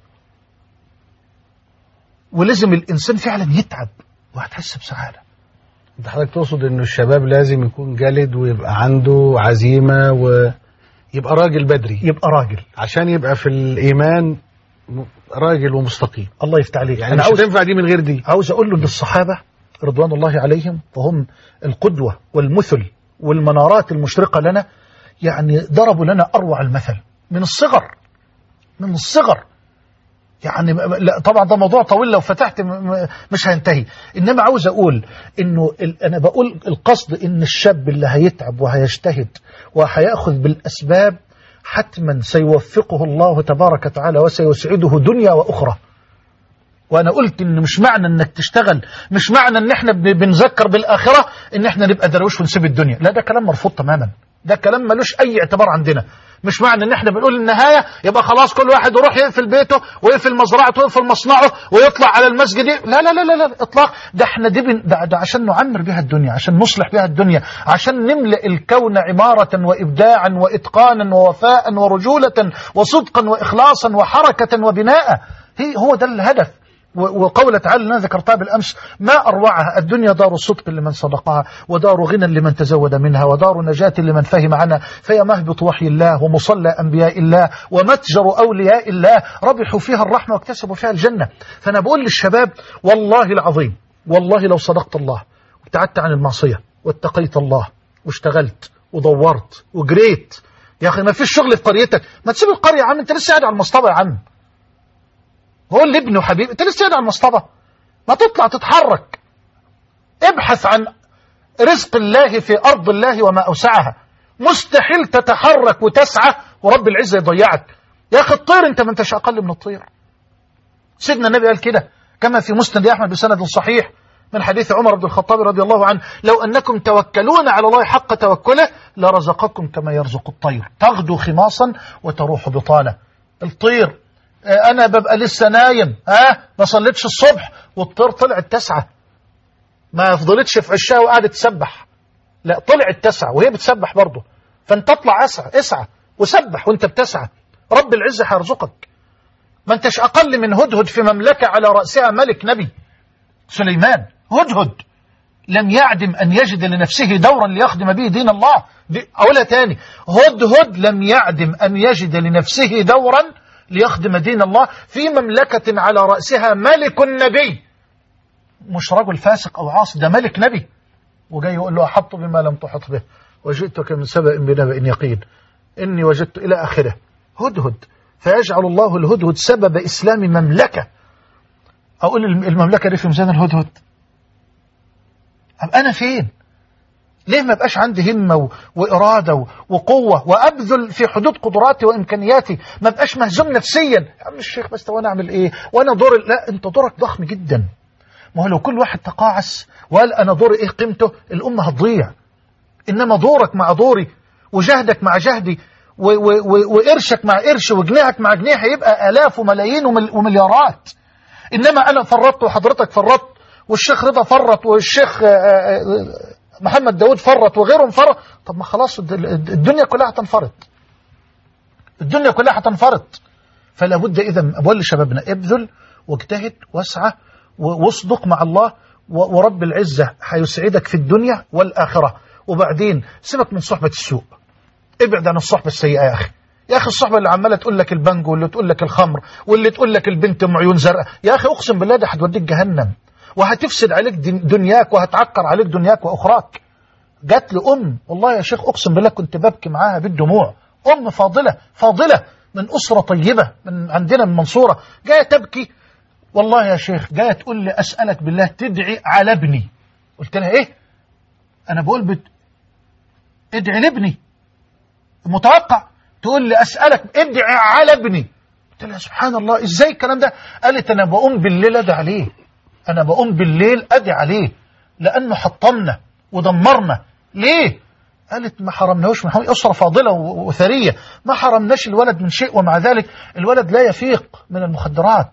ولازم الإنسان فعلا يتعب وهتحس بسعادة انت حضرتك تقصد انه الشباب لازم يكون جلد ويبقى عنده عزيمه ويبقى راجل بدري يبقى راجل عشان يبقى في الايمان م- راجل ومستقيم الله يفتح عليك يعني أنا مش عاوز هتنفع دي من غير دي عاوز أقول له للصحابة رضوان الله عليهم وهم القدوة والمثل والمنارات المشرقة لنا يعني ضربوا لنا أروع المثل من الصغر من الصغر يعني م- لا طبعا ده موضوع طويل لو فتحت م- م- مش هينتهي انما عاوز اقول انه ال- انا بقول القصد ان الشاب اللي هيتعب وهيجتهد وهياخذ بالاسباب حتما سيوفقه الله تبارك وتعالى وسيسعده دنيا واخرى وانا قلت ان مش معنى انك تشتغل مش معنى ان احنا بن- بنذكر بالاخره ان احنا نبقى درويش ونسيب الدنيا لا ده كلام مرفوض تماما ده كلام ملوش اي اعتبار عندنا مش معنى ان احنا بنقول النهايه يبقى خلاص كل واحد يروح يقفل بيته ويقفل مزرعته ويقفل مصنعه ويطلع على المسجد لا لا لا لا, لا اطلاق ده احنا دي بن- ده, ده عشان نعمر بها الدنيا عشان نصلح بها الدنيا عشان نملأ الكون عمارة وإبداعا وإتقانا ووفاء ورجولة وصدقا وإخلاصا وحركة وبناء هي هو ده الهدف و- وقول تعالى اللي انا ذكرتها بالامس ما اروعها الدنيا دار صدق لمن صدقها ودار غنى لمن تزود منها ودار نجاة لمن فهم عنها فهي مهبط وحي الله ومصلى انبياء الله ومتجر اولياء الله ربحوا فيها الرحمه واكتسبوا فيها الجنه فانا بقول للشباب والله العظيم والله لو صدقت الله وابتعدت عن المعصيه واتقيت الله واشتغلت ودورت وجريت يا اخي ما فيش شغل في قريتك ما تسيب القريه يا عم انت لسه قاعد على المصطبه يا عم بقول لابني وحبيبي انت لسه قاعد على المصطبه ما تطلع تتحرك ابحث عن رزق الله في ارض الله وما اوسعها مستحيل تتحرك وتسعى ورب العزه يضيعك يا اخي الطير انت ما انتش اقل من الطير سيدنا النبي قال كده كما في مسند احمد بسند صحيح من حديث عمر بن الخطاب رضي الله عنه لو انكم توكلون على الله حق توكله لرزقكم كما يرزق الطير تغدو خماصا وتروح بطانه الطير آه، انا ببقى لسه نايم ها ما صليتش الصبح والطير طلعت تسعه ما فضلتش في عشها وقعدت تسبح لا طلعت تسعه وهي بتسبح برضه فانت اطلع اسعى اسعى وسبح وانت بتسعى رب العزه هيرزقك ما انتش اقل من هدهد في مملكه على راسها ملك نبي سليمان هدهد لم يعدم أن يجد لنفسه دورا ليخدم به دين الله دي أقولها تاني هدهد لم يعدم أن يجد لنفسه دورا ليخدم دين الله في مملكة على رأسها ملك نبي مش رجل فاسق أو عاصي ده ملك نبي وجاي يقول له أحط بما لم تحط به وجئتك من سبأ بنبأ يقين إني وجدت إلى آخره هدهد فيجعل الله الهدهد سبب إسلام مملكة أقول المملكة دي في ميزان الهدهد أبقى أنا فين ليه ما بقاش عندي همة و... وإرادة و... وقوة وأبذل في حدود قدراتي وإمكانياتي ما بقاش مهزوم نفسيا يا عم الشيخ بس وأنا أعمل إيه وأنا دور لا أنت دورك ضخم جدا ما هو لو كل واحد تقاعس وقال أنا دوري إيه قيمته الأمة هتضيع إنما دورك مع دوري وجهدك مع جهدي و... و... و... وقرشك مع قرش وجنيهك مع جنيه هيبقى آلاف وملايين ومل... ومليارات إنما أنا فرطت وحضرتك فرطت والشيخ رضا فرط والشيخ محمد داود فرط وغيرهم فرط طب ما خلاص الدنيا كلها هتنفرط الدنيا كلها هتنفرط فلا بد اذا بقول لشبابنا ابذل واجتهد واسعى و- واصدق مع الله و- ورب العزة هيسعدك في الدنيا والآخرة وبعدين سيبك من صحبة السوء ابعد عن الصحبة السيئة يا أخي يا أخي الصحبة اللي عمالة تقول لك البنج واللي تقول لك الخمر واللي تقول لك البنت ام عيون زرقاء يا أخي أقسم بالله ده هتوديك جهنم وهتفسد عليك دن- دنياك وهتعكر عليك دنياك وأخراك جات لي أم والله يا شيخ أقسم بالله كنت ببكي معاها بالدموع أم فاضلة فاضلة من أسرة طيبة من عندنا من المنصورة جاية تبكي والله يا شيخ جاية تقول لي أسألك بالله تدعي على ابني قلت لها إيه أنا بقول بت... ادعي لابني متوقع تقول لي أسألك ادعي على ابني قلت لها سبحان الله إزاي الكلام ده قالت أنا بقوم بالليل أدعي عليه أنا بقوم بالليل أدعي عليه لأنه حطمنا ودمرنا ليه قالت ما حرمناهوش من حرم أسرة فاضلة و- وثرية ما حرمناش الولد من شيء ومع ذلك الولد لا يفيق من المخدرات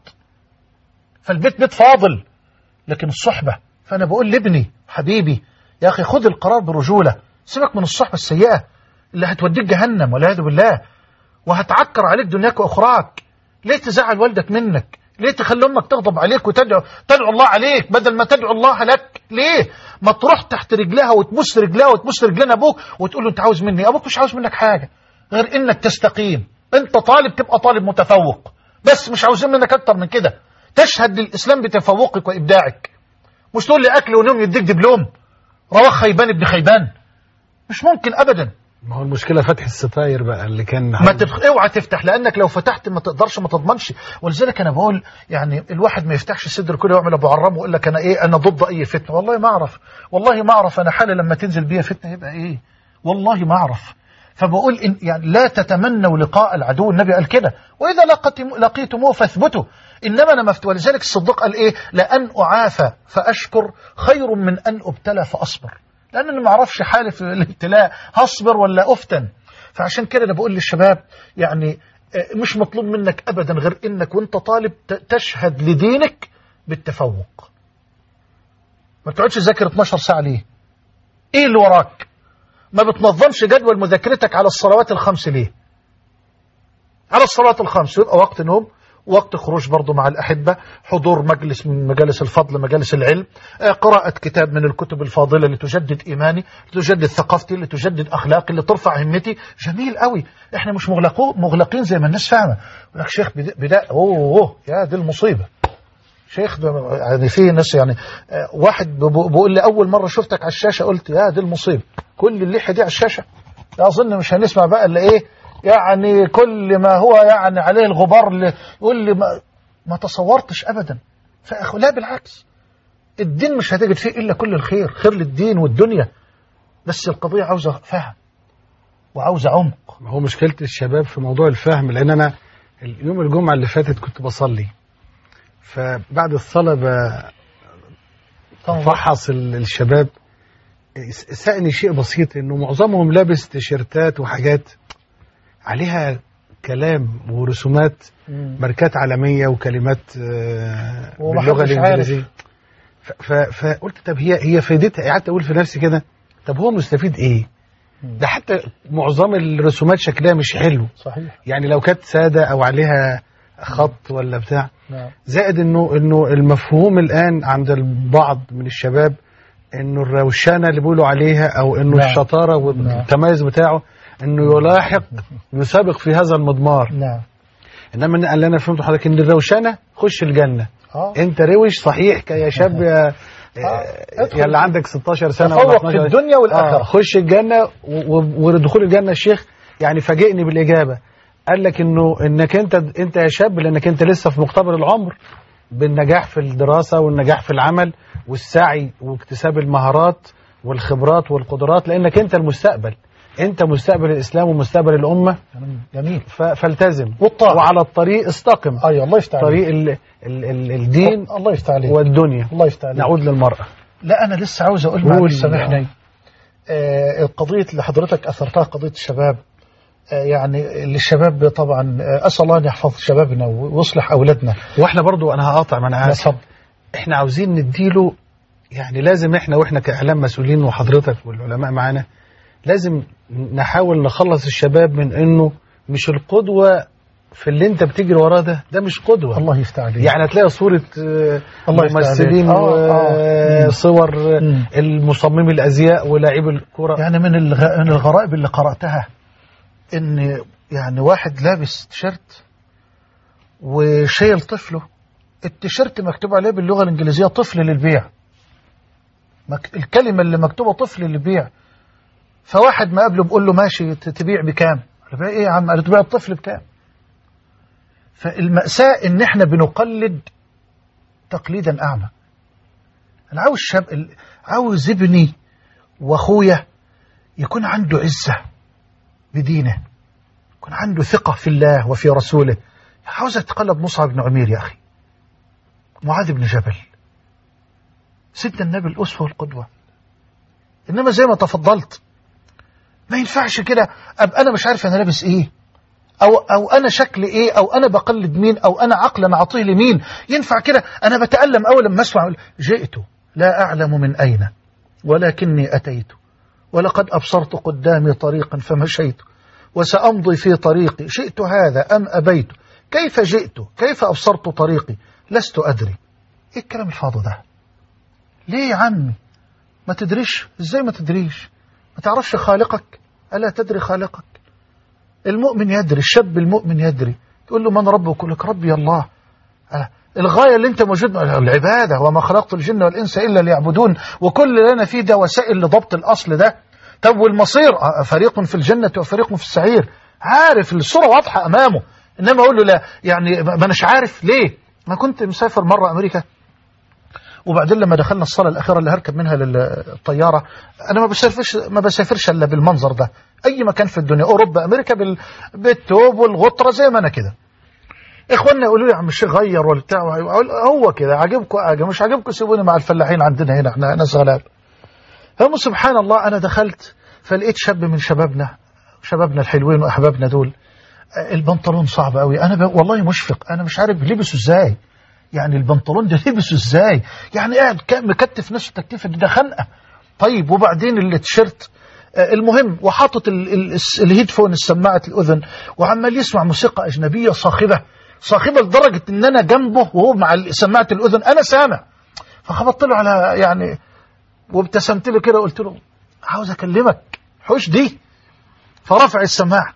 فالبيت بيت فاضل لكن الصحبة فأنا بقول لابني حبيبي يا أخي خذ القرار برجولة سيبك من الصحبة السيئة اللي هتوديك جهنم والعياذ بالله وهتعكر عليك دنياك وأخراك ليه تزعل والدك منك ليه تخلي أمك تغضب عليك وتدعو تدعو الله عليك بدل ما تدعو الله لك ليه ما تروح تحت رجلها وتبوس رجلها وتبوس رجلين أبوك وتقول له أنت عاوز مني أبوك مش عاوز منك حاجة غير إنك تستقيم أنت طالب تبقى طالب متفوق بس مش عاوزين منك أكتر من كده تشهد للإسلام بتفوقك وإبداعك مش تقول لي أكل ونوم يديك دبلوم رواه خيبان ابن خيبان مش ممكن أبدا ما هو المشكلة فتح الستاير بقى اللي كان ما تبخ... اوعى تفتح لانك لو فتحت ما تقدرش ما تضمنش ولذلك انا بقول يعني الواحد ما يفتحش صدر كده ويعمل ابو عرام ويقول لك انا ايه انا ضد اي فتنه والله ما اعرف والله ما اعرف انا حالي لما تنزل بيا فتنه يبقى ايه والله ما اعرف فبقول إن يعني لا تتمنوا لقاء العدو النبي قال كده واذا لقيتم لقيتموه فاثبتوا انما انا مفتوى ولذلك الصديق قال ايه لان اعافى فاشكر خير من ان ابتلى فاصبر لان انا ما اعرفش حالي في الابتلاء هصبر ولا افتن فعشان كده انا بقول للشباب يعني آه، مش مطلوب منك ابدا غير انك وانت طالب ت- تشهد لدينك بالتفوق ما تقعدش تذاكر 12 ساعه ليه ايه اللي وراك ما بتنظمش جدول مذاكرتك على الصلوات الخمس ليه على الصلوات الخمس يبقى وقت نوم وقت خروج برضه مع الأحبة حضور مجلس من مجالس الفضل مجالس العلم آه، قراءة كتاب من الكتب الفاضلة لتجدد إيماني لتجدد ثقافتي لتجدد أخلاقي لترفع همتي جميل قوي إحنا مش مغلقو مغلقين زي ما الناس فاهمة يقول لك شيخ بدا, بدا أوه, أوه يا دي المصيبة شيخ ده يعني في ناس يعني آه، واحد ب- ب- بيقول لي أول مرة شفتك على الشاشة قلت يا دي المصيبة كل اللحية دي على الشاشة أظن مش هنسمع بقى إلا إيه يعني كل ما هو يعني عليه الغبار اللي يقول لي ما, ما تصورتش أبدا فأخو لا بالعكس الدين مش هتجد فيه إلا كل الخير خير للدين والدنيا بس القضية عاوزة فهم وعاوزة عمق ما هو مشكلة الشباب في موضوع الفهم لأن أنا يوم الجمعة اللي فاتت كنت بصلي فبعد الصلاة بفحص ال- الشباب س- سأني شيء بسيط إنه معظمهم لابس تيشيرتات وحاجات عليها كلام ورسومات ماركات عالمية وكلمات آه، ومحدش باللغة عارف. الإنجليزية ف- ف- فقلت طب هي هي فايدتها قعدت أقول في نفسي كده طب هو مستفيد إيه؟ ده حتى معظم الرسومات شكلها مش حلو صحيح يعني لو كانت سادة أو عليها خط ولا بتاع نعم زائد انه انه المفهوم الان عند البعض من الشباب انه الروشنه اللي بيقولوا عليها او انه نعم. الشطاره والتميز بتاعه انه يلاحق يسابق في هذا المضمار نعم انما اللي انا فهمته حضرتك ان الروشنه خش الجنه اه انت روش صحيح يا شاب يا ادخل. يا اللي عندك 16 سنه تفوق ولا في 12 الدنيا والآخرة. آه خش الجنه و- و- ودخول الجنه الشيخ يعني فاجئني بالاجابه قال لك انه انك انت انت يا شاب لانك انت لسه في مقتبل العمر بالنجاح في الدراسه والنجاح في العمل والسعي واكتساب المهارات والخبرات والقدرات لانك انت المستقبل انت مستقبل الاسلام ومستقبل الامه جميل ف- فالتزم والطاعة. وعلى الطريق استقم ايوه الله يفتح عليك طريق ال ال ال الدين الله يفتح عليك والدنيا الله يفتح عليك نعود للمرأة لا انا لسه عاوز اقول قول. معلش سامحني آه القضيه اللي حضرتك اثرتها قضيه الشباب آه يعني للشباب طبعا آه اسال الله ان يحفظ شبابنا ويصلح اولادنا واحنا برضو انا هقاطع ما انا لا، عارف اتفضل احنا عاوزين نديله يعني لازم احنا واحنا كاعلام مسؤولين وحضرتك والعلماء معانا لازم نحاول نخلص الشباب من انه مش القدوة في اللي انت بتجري وراه ده ده مش قدوه الله يفتح عليك يعني هتلاقي صورة آه، الله يفتح ممثلين عليك. آه، آه. مم. وصور مم. المصممي الازياء ولاعيب الكرة يعني من الغ... من الغرائب اللي قرأتها ان يعني واحد لابس تيشيرت وشايل طفله التيشيرت مكتوب عليه باللغة الإنجليزية طفل للبيع مك... الكلمة اللي مكتوبة طفل للبيع فواحد ما قبله بيقول له ماشي ت- تبيع بكام قال له بيع ايه يا عم قال له تبيع الطفل بكام فالمأساة ان احنا بنقلد تقليدا أعمى أنا عاوز شاب ال- عاوز ابني واخويا يكون عنده عزة بدينه يكون عنده ثقة في الله وفي رسوله عاوز اتقلب مصعب بن عمير يا أخي معاذ بن جبل سيدنا النبي الأسوة والقدوة إنما زي ما تفضلت ما ينفعش كده أبقى أنا مش عارف أنا لابس إيه أو, أو أنا شكل إيه أو أنا بقلد مين أو أنا عقلا أعطيه لمين ينفع كده أنا بتألم أول لما أسمع جئت لا أعلم من أين ولكني أتيت ولقد أبصرت قدامي طريقا فمشيت وسأمضي في طريقي شئت هذا أم أبيت كيف جئت كيف أبصرت طريقي لست أدري إيه الكلام الفاضي ده ليه يا عمي ما تدريش إزاي ما تدريش ما تعرفش خالقك ألا تدري خالقك المؤمن يدري الشاب المؤمن يدري تقول له من ربك يقول لك ربي الله آه. الغاية اللي انت موجود العبادة وما خلقت الجن والإنس إلا ليعبدون وكل اللي أنا فيه ده وسائل لضبط الأصل ده طب والمصير آه، فريق في الجنة وفريق في السعير عارف الصورة واضحة أمامه إنما أقول له لا يعني ما أناش عارف ليه أنا كنت مسافر مرة أمريكا وبعدين لما دخلنا الصالة الأخيرة اللي هركب منها للطيارة أنا ما بسافرش ما بسافرش إلا بالمنظر ده أي مكان في الدنيا أوروبا أمريكا بال... بالتوب والغطرة زي ما أنا كده إخواننا يقولوا لي يا عم الشيخ غير ولا بتاع أقول هو كده عاجبكم عاجب مش عاجبكم سيبوني مع الفلاحين عندنا هنا احنا ناس غلاب هم سبحان الله أنا دخلت فلقيت شاب من شبابنا شبابنا الحلوين وأحبابنا دول آه، البنطلون صعب قوي أنا ب... والله مشفق أنا مش عارف لبسه إزاي يعني البنطلون ده لبسه ازاي يعني قاعد كا- مكتف نفسه تكتيفه دي ده خنقه طيب وبعدين التيشيرت آه، المهم وحاطط ال- ال- الس- الهيدفون السماعه الاذن وعمال يسمع موسيقى اجنبيه صاخبه صاخبه لدرجه ان انا جنبه وهو مع ال- سماعه الاذن انا سامع فخبطت له على يعني وابتسمت له كده قلت له عاوز اكلمك حوش دي فرفع السماعه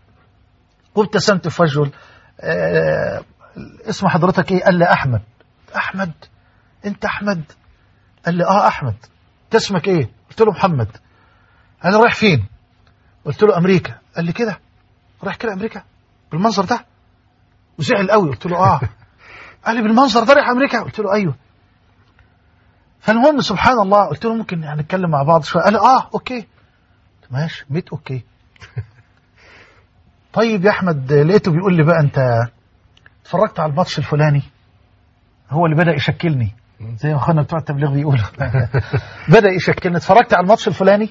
وابتسمت في وجهه آه، اسم حضرتك ايه قال لي احمد احمد انت احمد قال لي اه احمد انت اسمك ايه قلت له محمد قال لي رايح فين قلت له امريكا قال لي كده رايح كده امريكا بالمنظر ده وزعل قوي قلت له اه قال لي بالمنظر ده رايح امريكا قلت له ايوه فالمهم سبحان الله قلت له ممكن يعني نتكلم مع بعض شويه قال لي اه اوكي قلت ماشي ميت اوكي طيب يا احمد لقيته بيقول لي بقى انت اتفرجت على الماتش الفلاني هو اللي بدأ يشكلني زي ما اخوانا بتوع التبليغ بيقولوا بدأ يشكلني اتفرجت على الماتش الفلاني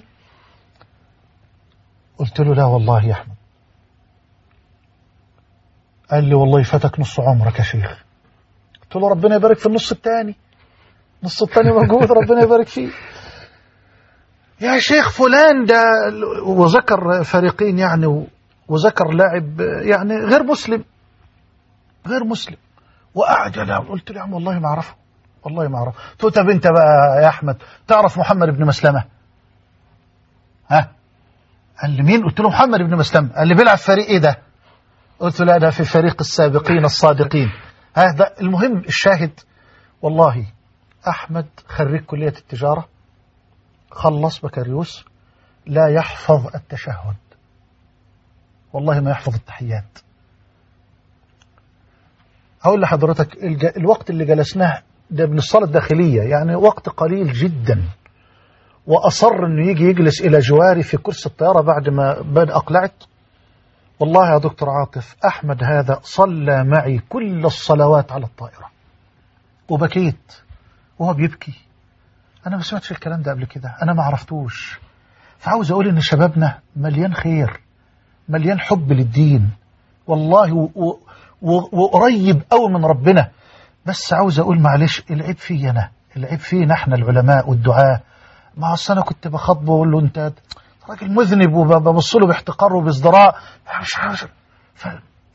قلت له لا والله يا احمد قال لي والله فاتك نص عمرك يا شيخ قلت له ربنا يبارك في النص الثاني النص الثاني موجود ربنا يبارك فيه يا شيخ فلان ده وذكر فريقين يعني و- وذكر لاعب يعني غير مسلم غير مسلم وقعد يلا قلت له يا عم والله ما اعرفه والله ما اعرفه قلت له طب انت بقى يا احمد تعرف محمد بن مسلمه ها قال لي مين قلت له محمد بن مسلمه قال لي بيلعب في فريق ايه ده قلت له لا ده في فريق السابقين الصادقين هذا المهم الشاهد والله احمد خريج كليه التجاره خلص بكالوريوس لا يحفظ التشهد والله ما يحفظ التحيات هقول لحضرتك الج... الوقت اللي جلسناه ده من الصلاة الداخلية يعني وقت قليل جدا وأصر أنه يجي يجلس إلى جواري في كرسي الطيارة بعد ما بد أقلعت والله يا دكتور عاطف أحمد هذا صلى معي كل الصلوات على الطائرة وبكيت وهو بيبكي أنا ما سمعتش الكلام ده قبل كده أنا ما عرفتوش فعاوز أقول إن شبابنا مليان خير مليان حب للدين والله و... و... و... وقريب قوي من ربنا بس عاوز اقول معلش العيب فيا انا العيب فينا احنا العلماء والدعاة ما اصل انا كنت بخاطبه واقول له انت راجل مذنب وببص له باحتقار وبازدراء مش عارف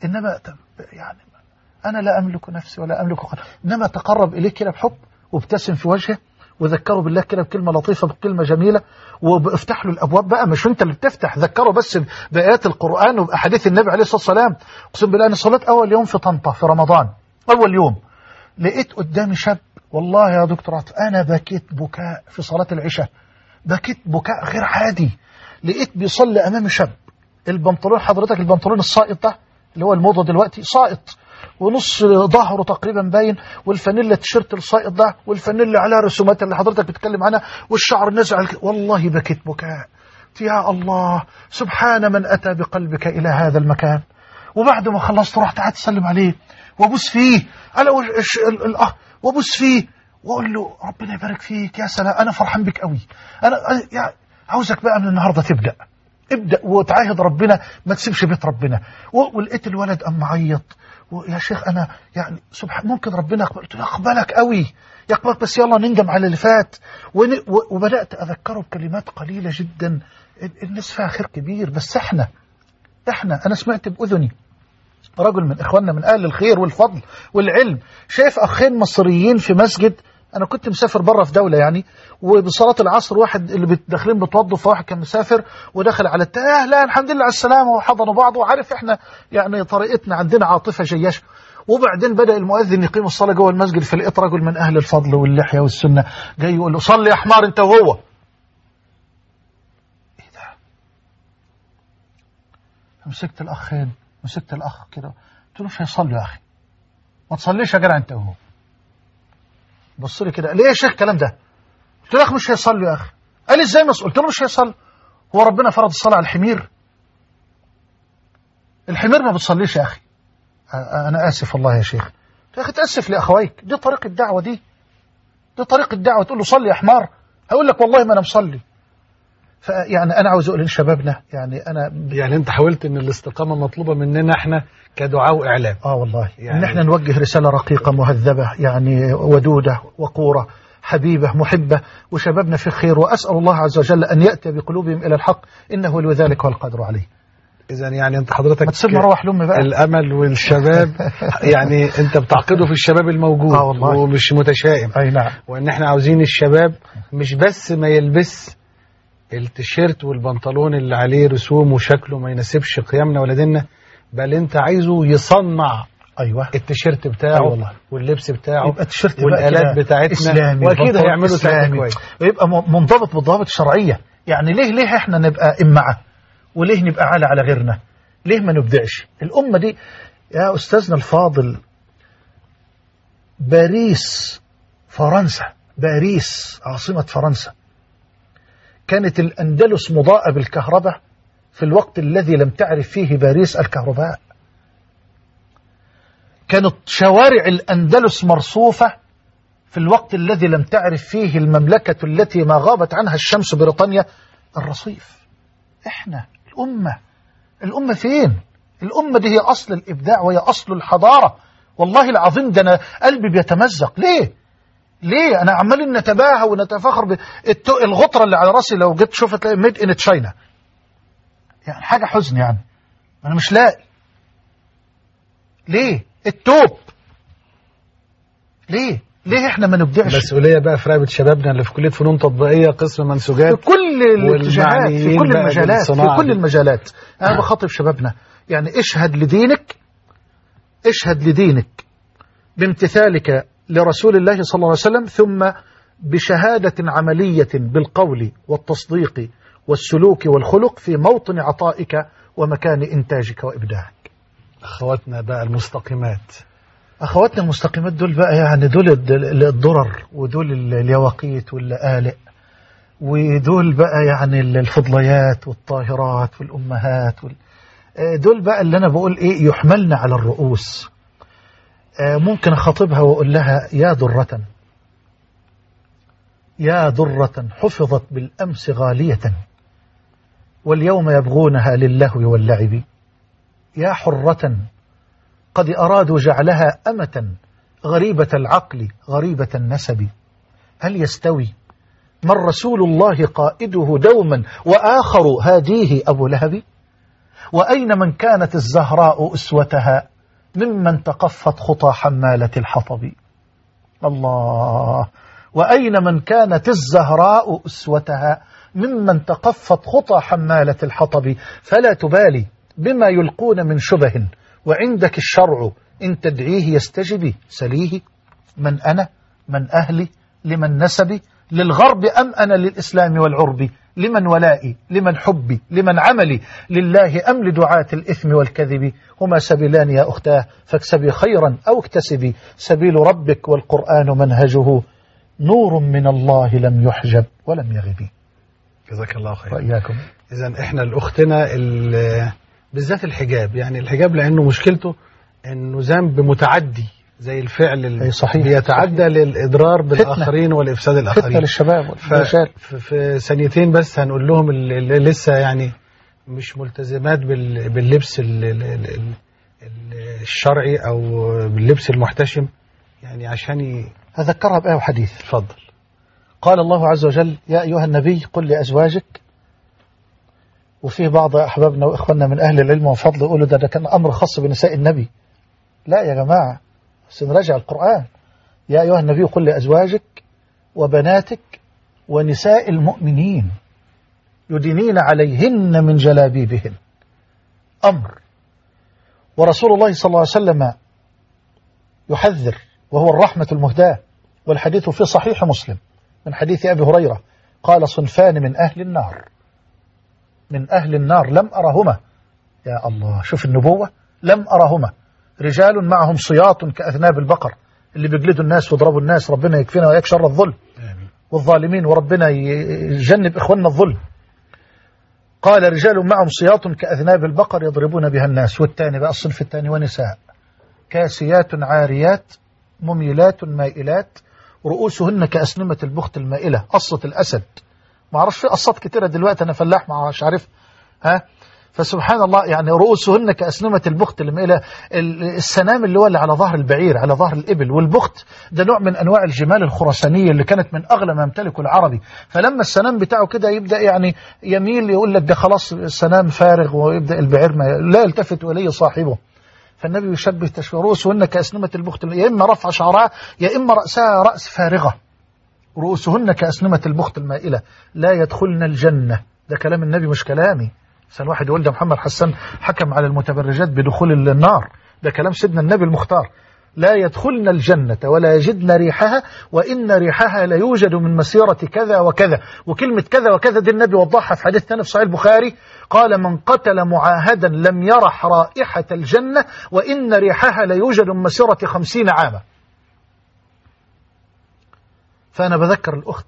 إنما ت- يعني أنا لا أملك نفسي ولا أملك قلبي إنما تقرب إليه كده بحب وابتسم في وجهه وذكره بالله كده بكلمة لطيفة بكلمة جميلة وافتح له الأبواب بقى مش أنت اللي بتفتح ذكره بس بآيات القرآن وبأحاديث النبي عليه الصلاة والسلام أقسم بالله أنا صليت أول يوم في طنطا في رمضان أول يوم لقيت قدامي شاب والله يا دكتور عاطف أنا بكيت بكاء في صلاة العشاء بكيت بكاء غير عادي لقيت بيصلي أمامي شاب البنطلون حضرتك البنطلون السائط ده اللي هو الموضة دلوقتي سائط ونص ظهره تقريبا باين والفانيلا التيشيرت السائط ده والفانيلا عليها رسومات اللي حضرتك بتتكلم عنها والشعر نزع الك- والله بكيت بكاء يا الله سبحان من أتى بقلبك إلى هذا المكان وبعد ما خلصت رحت قعدت أسلم عليه وأبوس فيه على وش الش- ال- ال- آه، وأبوس فيه وأقول له ربنا يبارك فيك يا سلام أنا فرحان بك قوي أنا أنا- يعني عاوزك بقى من النهارده تبدأ ابدأ وتعاهد ربنا ما تسيبش بيت ربنا و- ولقيت الولد أم عيط ويا شيخ أنا يعني سبحان ممكن ربنا يقبل قلت له يقبلك قوي يقبلك بس يلا نندم على اللي فات ون- و- وبدأت أذكره بكلمات قليلة جدا ال- الناس فيها خير كبير بس احنا احنا أنا سمعت بأذني رجل من إخواننا من أهل الخير والفضل والعلم شايف أخين مصريين في مسجد أنا كنت مسافر بره في دولة يعني وبصلاة العصر واحد اللي بت- داخلين بتوضوا فواحد كان مسافر ودخل على التاني أهلا الحمد لله على السلامة وحضنوا بعض وعارف إحنا يعني طريقتنا عندنا عاطفة جياشة وبعدين بدأ المؤذن يقيم الصلاة جوه المسجد فلقيت رجل من أهل الفضل واللحية والسنة جاي يقول له صلي يا حمار أنت وهو إيه ده مسكت الأخين مسكت الأخ كده قلت له مش هيصلي يا أخي ما تصليش يا جدع أنت وهو بص لي كده ليه يا شيخ الكلام ده قلت له يا أخي مش هيصلي يا أخي قال لي إزاي مس قلت له مش هيصلي هو ربنا فرض الصلاة على الحمير الحمير ما بتصليش يا أخي أ- أنا آسف والله يا شيخ يا أخي تأسف لأخويك دي طريقة الدعوة دي دي طريقة الدعوة تقول له صلي يا حمار هقول لك والله ما أنا مصلي فيعني أنا عاوز أقول لشبابنا يعني أنا يعني انت حاولت ان الاستقامه مطلوبه مننا احنا كدعاء واعلام اه والله يعني يعني- ان احنا نوجه رساله رقيقه مهذبه يعني ودوده وقوره حبيبه محبه وشبابنا في خير واسال الله عز وجل ان ياتي بقلوبهم الى الحق انه ولي ذلك والقدر عليه. اذا يعني انت حضرتك ما تسيبني اروح لامي بقى الامل والشباب يعني انت بتعقده في الشباب الموجود آه والله. ومش متشائم اي نعم وان احنا عاوزين الشباب مش بس ما يلبس التيشيرت والبنطلون اللي عليه رسوم وشكله ما يناسبش قيمنا ولا ديننا بل انت عايزه يصنع ايوه التيشيرت بتاعه أي والله. واللبس بتاعه يبقى التيشيرت بقى والآلات كده بتاعتنا اسلامي واكيد بنطلون هيعملوا ساعتها إسلامي. كويس ويبقى م- منضبط بالضوابط الشرعيه يعني ليه ليه احنا نبقى امعه وليه نبقى عالة على غيرنا ليه ما نبدعش الامه دي يا استاذنا الفاضل باريس فرنسا باريس عاصمه فرنسا كانت الاندلس مضاءه بالكهرباء في الوقت الذي لم تعرف فيه باريس الكهرباء كانت شوارع الأندلس مرصوفة في الوقت الذي لم تعرف فيه المملكة التي ما غابت عنها الشمس بريطانيا الرصيف احنا الأمة الأمة فين الأمة دي هي أصل الإبداع وهي أصل الحضارة والله العظيم ده أنا قلبي بيتمزق ليه ليه أنا عمالين نتباهى ونتفاخر بالت- الغطرة اللي على راسي لو جيت تشوفها تلاقي ميد إن تشاينا يعني حاجة حزن يعني أنا مش لاقي ليه التوب ليه ليه احنا ما نبدعش مسؤوليه بقى في رقبه شبابنا اللي في كليه فنون تطبيقيه قسم في منسوجات كل الاتجاهات في والمعنيين كل بقى المجالات في بالصناعة كل دي. المجالات انا بخاطب شبابنا يعني اشهد لدينك اشهد لدينك بامتثالك لرسول الله صلى الله عليه وسلم ثم بشهادة عملية بالقول والتصديق والسلوك والخلق في موطن عطائك ومكان إنتاجك وإبداعك اخواتنا بقى المستقيمات أخواتنا المستقيمات دول بقى يعني دول الد- الدرر ودول ال- اليواقيت واللآلئ ودول بقى يعني ال- الفضليات والطاهرات والأمهات وال... آه، دول بقى اللي أنا بقول إيه يحملن على الرؤوس آه، ممكن أخاطبها وأقول لها يا درة يا درة حفظت بالأمس غالية واليوم يبغونها للهو واللعب يا حرة قد أرادوا جعلها أمة غريبة العقل غريبة النسب هل يستوي من رسول الله قائده دوما وآخر هاديه أبو لهب وأين من كانت الزهراء أسوتها ممن تقفت خطى حمالة الحطب الله وأين من كانت الزهراء أسوتها ممن تقفت خطى حمالة الحطب فلا تبالي بما يلقون من شبه وعندك الشرع إن تدعيه يستجب سليه من أنا من أهلي لمن نسبي للغرب أم أنا للإسلام والعرب لمن ولائي لمن حبي لمن عملي لله أم لدعاة الإثم والكذب هما سبيلان يا أختاه فاكسبي خيرا أو اكتسبي سبيل ربك والقرآن منهجه نور من الله لم يحجب ولم يغب جزاك الله خير وإياكم اذا احنا لاختنا ال- بالذات الحجاب يعني الحجاب لانه مشكلته انه ذنب متعدي زي الفعل اللي أي صحيح، بيتعدى للاضرار بالاخرين والافساد فتنة الاخرين للشباب ف- والرجال ف- في ثانيتين بس هنقول لهم اللي اللي لسه يعني مش ملتزمات بال- باللبس ال- ال- ال- ال- ال- الشرعي او باللبس المحتشم يعني عشان ي- أذكرها بآية وحديث يتفضل قال الله عز وجل يا أيها النبي قل لأزواجك وفيه بعض أحبابنا وإخواننا من أهل العلم وفضل يقولوا ده, ده كان أمر خاص بنساء النبي لا يا جماعة سنراجع القرآن يا أيها النبي قل لأزواجك وبناتك ونساء المؤمنين يدنين عليهن من جلابيبهن أمر ورسول الله صلى الله عليه وسلم يحذر وهو الرحمة المهداة والحديث في صحيح مسلم من حديث أبي هريرة قال صنفان من أهل النار من أهل النار لم أرهما يا الله شوف النبوة لم أرهما رجال معهم صياط كأذناب البقر اللي بيجلدوا الناس ويضربوا الناس ربنا يكفينا وياك شر الظلم والظالمين وربنا يجنب إخواننا الظلم قال رجال معهم صياط كأذناب البقر يضربون بها الناس والثاني بقى الصنف الثاني ونساء كاسيات عاريات مميلات مائلات رؤوسهن كأسنمة البخت المائلة قصة الأسد ما اعرفش في قصات كتيرة دلوقتي أنا فلاح ما مش عارف ها فسبحان الله يعني رؤوسهن كأسنمة البخت المائلة ال- السنام اللي هو اللي على ظهر البعير على ظهر الإبل والبخت ده نوع من أنواع الجمال الخرسانية اللي كانت من أغلى ما يمتلكه العربي فلما السنام بتاعه كده يبدأ يعني يميل يقول لك ده خلاص السنام فارغ ويبدأ البعير ما لا يلتفت إليه صاحبه فالنبي يشبه تشبيه رؤوسهن كأسنمة البخت يا إما رفع شعرها يا إما رأسها رأس فارغة رؤوسهن كأسنمة البخت المائلة لا يدخلن الجنة ده كلام النبي مش كلامي عشان واحد يقول ده محمد حسان حكم على المتبرجات بدخول النار ده كلام سيدنا النبي المختار لا يدخلن الجنة ولا يجدن ريحها وإن ريحها لا يوجد من مسيرة كذا وكذا وكلمة كذا وكذا دي النبي وضحها في حديث ثاني في صحيح البخاري قال من قتل معاهدا لم يرح رائحة الجنة وإن ريحها لا يوجد من مسيرة خمسين عاما فأنا بذكر الأخت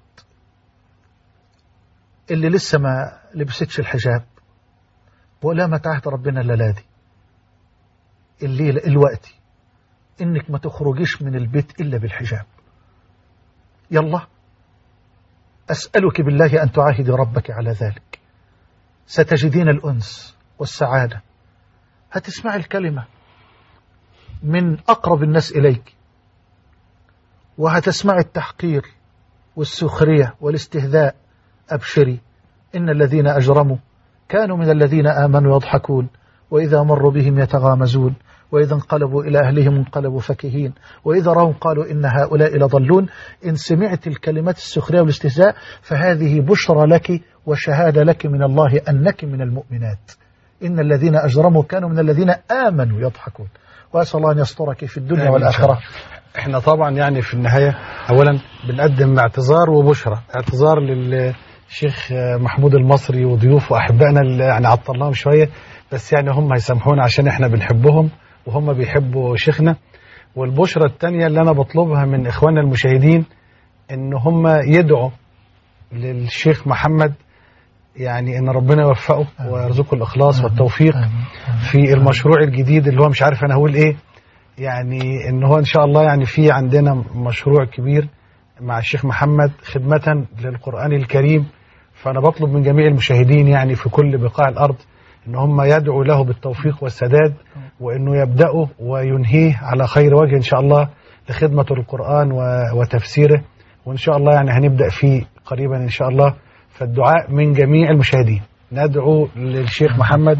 اللي لسه ما لبستش الحجاب ولا ما تعهد ربنا الليلة دي الليلة الوقت إنك ما تخرجيش من البيت إلا بالحجاب يلا أسألك بالله أن تعاهدي ربك على ذلك ستجدين الأنس والسعادة هتسمعي الكلمة من أقرب الناس إليك وهتسمعي التحقير والسخرية والاستهزاء أبشري إن الذين أجرموا كانوا من الذين آمنوا يضحكون وإذا مروا بهم يتغامزون وإذا انقلبوا إلى أهلهم انقلبوا فكهين وإذا رأوا قالوا إن هؤلاء لضلون إن سمعت الكلمات السخرية والاستهزاء فهذه بشرى لك وشهادة لك من الله أنك من المؤمنات إن الذين أجرموا كانوا من الذين آمنوا يضحكون وأسأل الله أن يسترك في الدنيا آمين. والآخرة احنا طبعا يعني في النهاية اولا بنقدم اعتذار وبشرى اعتذار للشيخ محمود المصري وضيوفه واحبائنا اللي يعني عطلناهم شوية بس يعني هم هيسامحونا عشان احنا بنحبهم وهم بيحبوا شيخنا والبشرى الثانية اللي انا بطلبها من اخواننا المشاهدين ان هم يدعوا للشيخ محمد يعني ان ربنا يوفقه ويرزقه الاخلاص والتوفيق في المشروع الجديد اللي هو مش عارف انا هقول ايه يعني ان هو ان شاء الله يعني في عندنا مشروع كبير مع الشيخ محمد خدمة للقرآن الكريم فأنا بطلب من جميع المشاهدين يعني في كل بقاع الأرض ان هم يدعوا له بالتوفيق والسداد وانه يبدأوا وينهيه على خير وجه ان شاء الله لخدمة القرآن و- وتفسيره وان شاء الله يعني هنبدأ فيه قريبا ان شاء الله فالدعاء من جميع المشاهدين ندعو للشيخ محمد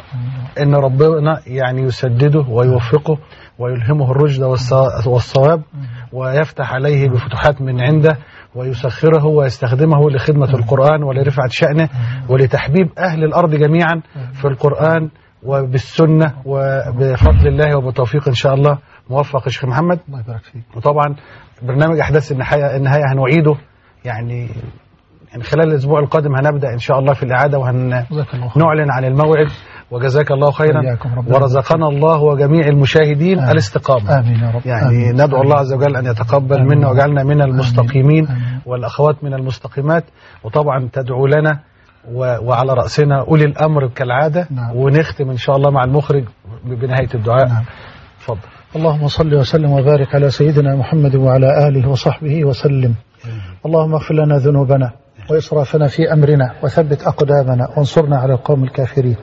ان ربنا يعني يسدده ويوفقه ويلهمه الرشد والص- والصواب ويفتح عليه بفتوحات من عنده ويسخره ويستخدمه لخدمة القرآن ولرفعة شأنه ولتحبيب أهل الأرض جميعا في القرآن وبالسنة وبفضل الله وبتوفيق إن شاء الله موفق يا شيخ محمد الله يبارك فيك وطبعا برنامج أحداث النهاية النهاية هنعيده يعني يعني خلال الأسبوع القادم هنبدأ إن شاء الله في الإعادة وهن جزاك الله خير نعلن عن الموعد وجزاك الله خيرا وإياكم ربنا ورزقنا الله وجميع المشاهدين آمين. الاستقامة آمين يا رب يعني آمين. ندعو الله عز وجل أن يتقبل آمين. منا ويجعلنا من المستقيمين آمين. والأخوات من المستقيمات وطبعا تدعو لنا و- وعلى رأسنا أولي الأمر كالعادة نعم. ونختم إن شاء الله مع المخرج بنهاية الدعاء نعم. اتفضل اللهم صل وسلم وبارك على سيدنا محمد وعلى آله وصحبه وسلم اللهم اغفر لنا ذنوبنا وإسرافنا في أمرنا وثبت أقدامنا وانصرنا على القوم الكافرين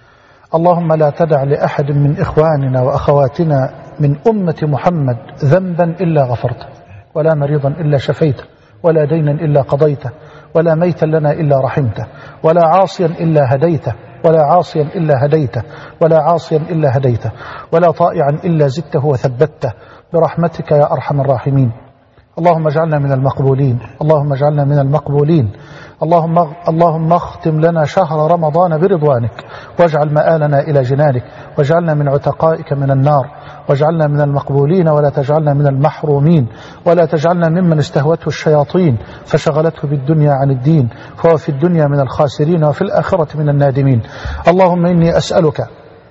اللهم لا تدع لأحد من إخواننا وأخواتنا من أمة محمد ذنبا إلا غفرته ولا مريضا إلا شفيته ولا دينا إلا قضيته ولا ميتا لنا إلا رحمته ولا عاصيا إلا هديته ولا عاصيا إلا هديته ولا عاصيا إلا هديته ولا طائعا إلا زدته وثبته برحمتك يا أرحم الراحمين اللهم اجعلنا من المقبولين اللهم اجعلنا من المقبولين اللهم اللهم اختم لنا شهر رمضان برضوانك واجعل مآلنا إلى جنانك واجعلنا من عتقائك من النار واجعلنا من المقبولين ولا تجعلنا من المحرومين ولا تجعلنا ممن استهوته الشياطين فشغلته بالدنيا عن الدين فهو في الدنيا من الخاسرين وفي الآخرة من النادمين اللهم إني أسألك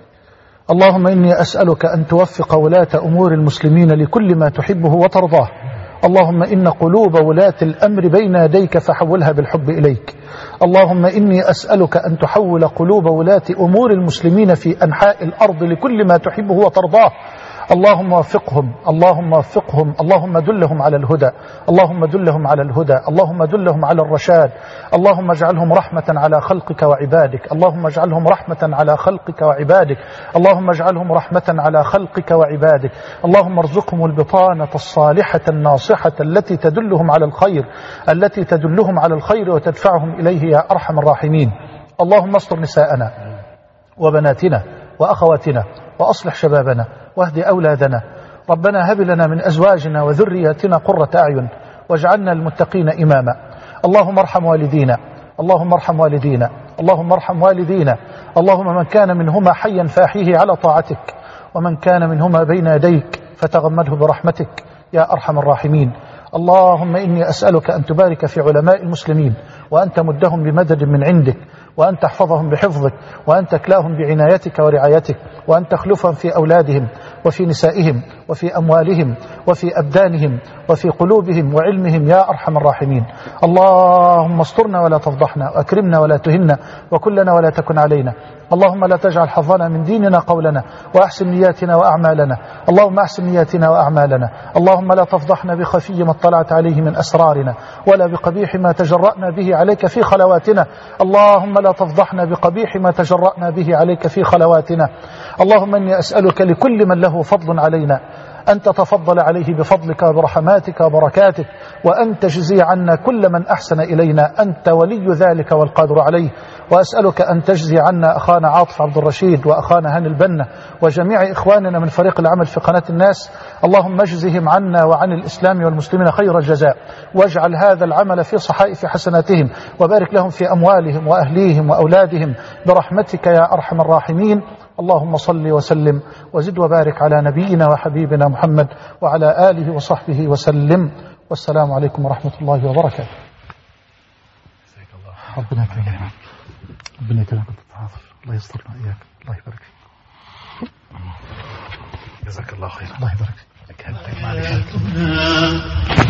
اللهم إني أسألك أن توفق ولاة أمور المسلمين لكل ما تحبه وترضاه اللهم إن قلوب ولاة الأمر بين يديك فحولها بالحب إليك اللهم إني أسألك أن تحول قلوب ولاة أمور المسلمين في أنحاء الأرض لكل ما تحبه وترضاه اللهم وفقهم اللهم وفقهم اللهم دلهم على الهدى اللهم دلهم على الهدى اللهم دلهم على الرشاد اللهم اجعلهم رحمة على خلقك وعبادك اللهم اجعلهم رحمة على خلقك وعبادك اللهم اجعلهم رحمة على خلقك وعبادك اللهم ارزقهم البطانة الصالحة الناصحة التي تدلهم على الخير التي تدلهم على الخير وتدفعهم إليه يا أرحم الراحمين اللهم استر نساءنا وبناتنا وأخواتنا وأصلح شبابنا واهد أولادنا ربنا هب لنا من أزواجنا وذرياتنا قرة أعين واجعلنا المتقين إماما اللهم ارحم والدينا اللهم ارحم والدينا اللهم ارحم والدينا اللهم من كان منهما حيا فاحيه على طاعتك ومن كان منهما بين يديك فتغمده برحمتك يا أرحم الراحمين اللهم إني أسألك أن تبارك في علماء المسلمين وأن تمدهم بمدد من عندك وأن تحفظهم بحفظك وأن تكلاهم بعنايتك ورعايتك وأن تخلفهم في أولادهم وفي نسائهم وفي أموالهم وفي أبدانهم وفي قلوبهم وعلمهم يا أرحم الراحمين اللهم استرنا ولا تفضحنا وأكرمنا ولا تهنا وكلنا ولا تكن علينا اللهم لا تجعل حظنا من ديننا قولنا وأحسن نياتنا وأعمالنا اللهم أحسن نياتنا وأعمالنا اللهم لا تفضحنا بخفي ما اطلعت عليه من أسرارنا ولا بقبيح ما تجرأنا به عليك في خلواتنا اللهم لا تفضحنا بقبيح ما تجرأنا به عليك في خلواتنا اللهم إني أسألك لكل من له فضل علينا أن تتفضل عليه بفضلك وبرحماتك وبركاتك وأن تجزي عنا كل من أحسن إلينا أنت ولي ذلك والقادر عليه وأسألك أن تجزي عنا أخانا عاطف عبد الرشيد وأخانا هاني البنا وجميع إخواننا من فريق العمل في قناة الناس اللهم اجزهم عنا وعن الإسلام والمسلمين خير الجزاء واجعل هذا العمل في صحائف حسناتهم وبارك لهم في أموالهم وأهليهم وأولادهم برحمتك يا أرحم الراحمين اللهم صل وسلم وزد وبارك على نبينا وحبيبنا محمد وعلى آله وصحبه وسلم والسلام عليكم ورحمة الله وبركاته ربنا يكرمك ربنا يكرمك الله يسترنا إياك الله يبارك فيك جزاك الله خير الله يبارك فيك معلش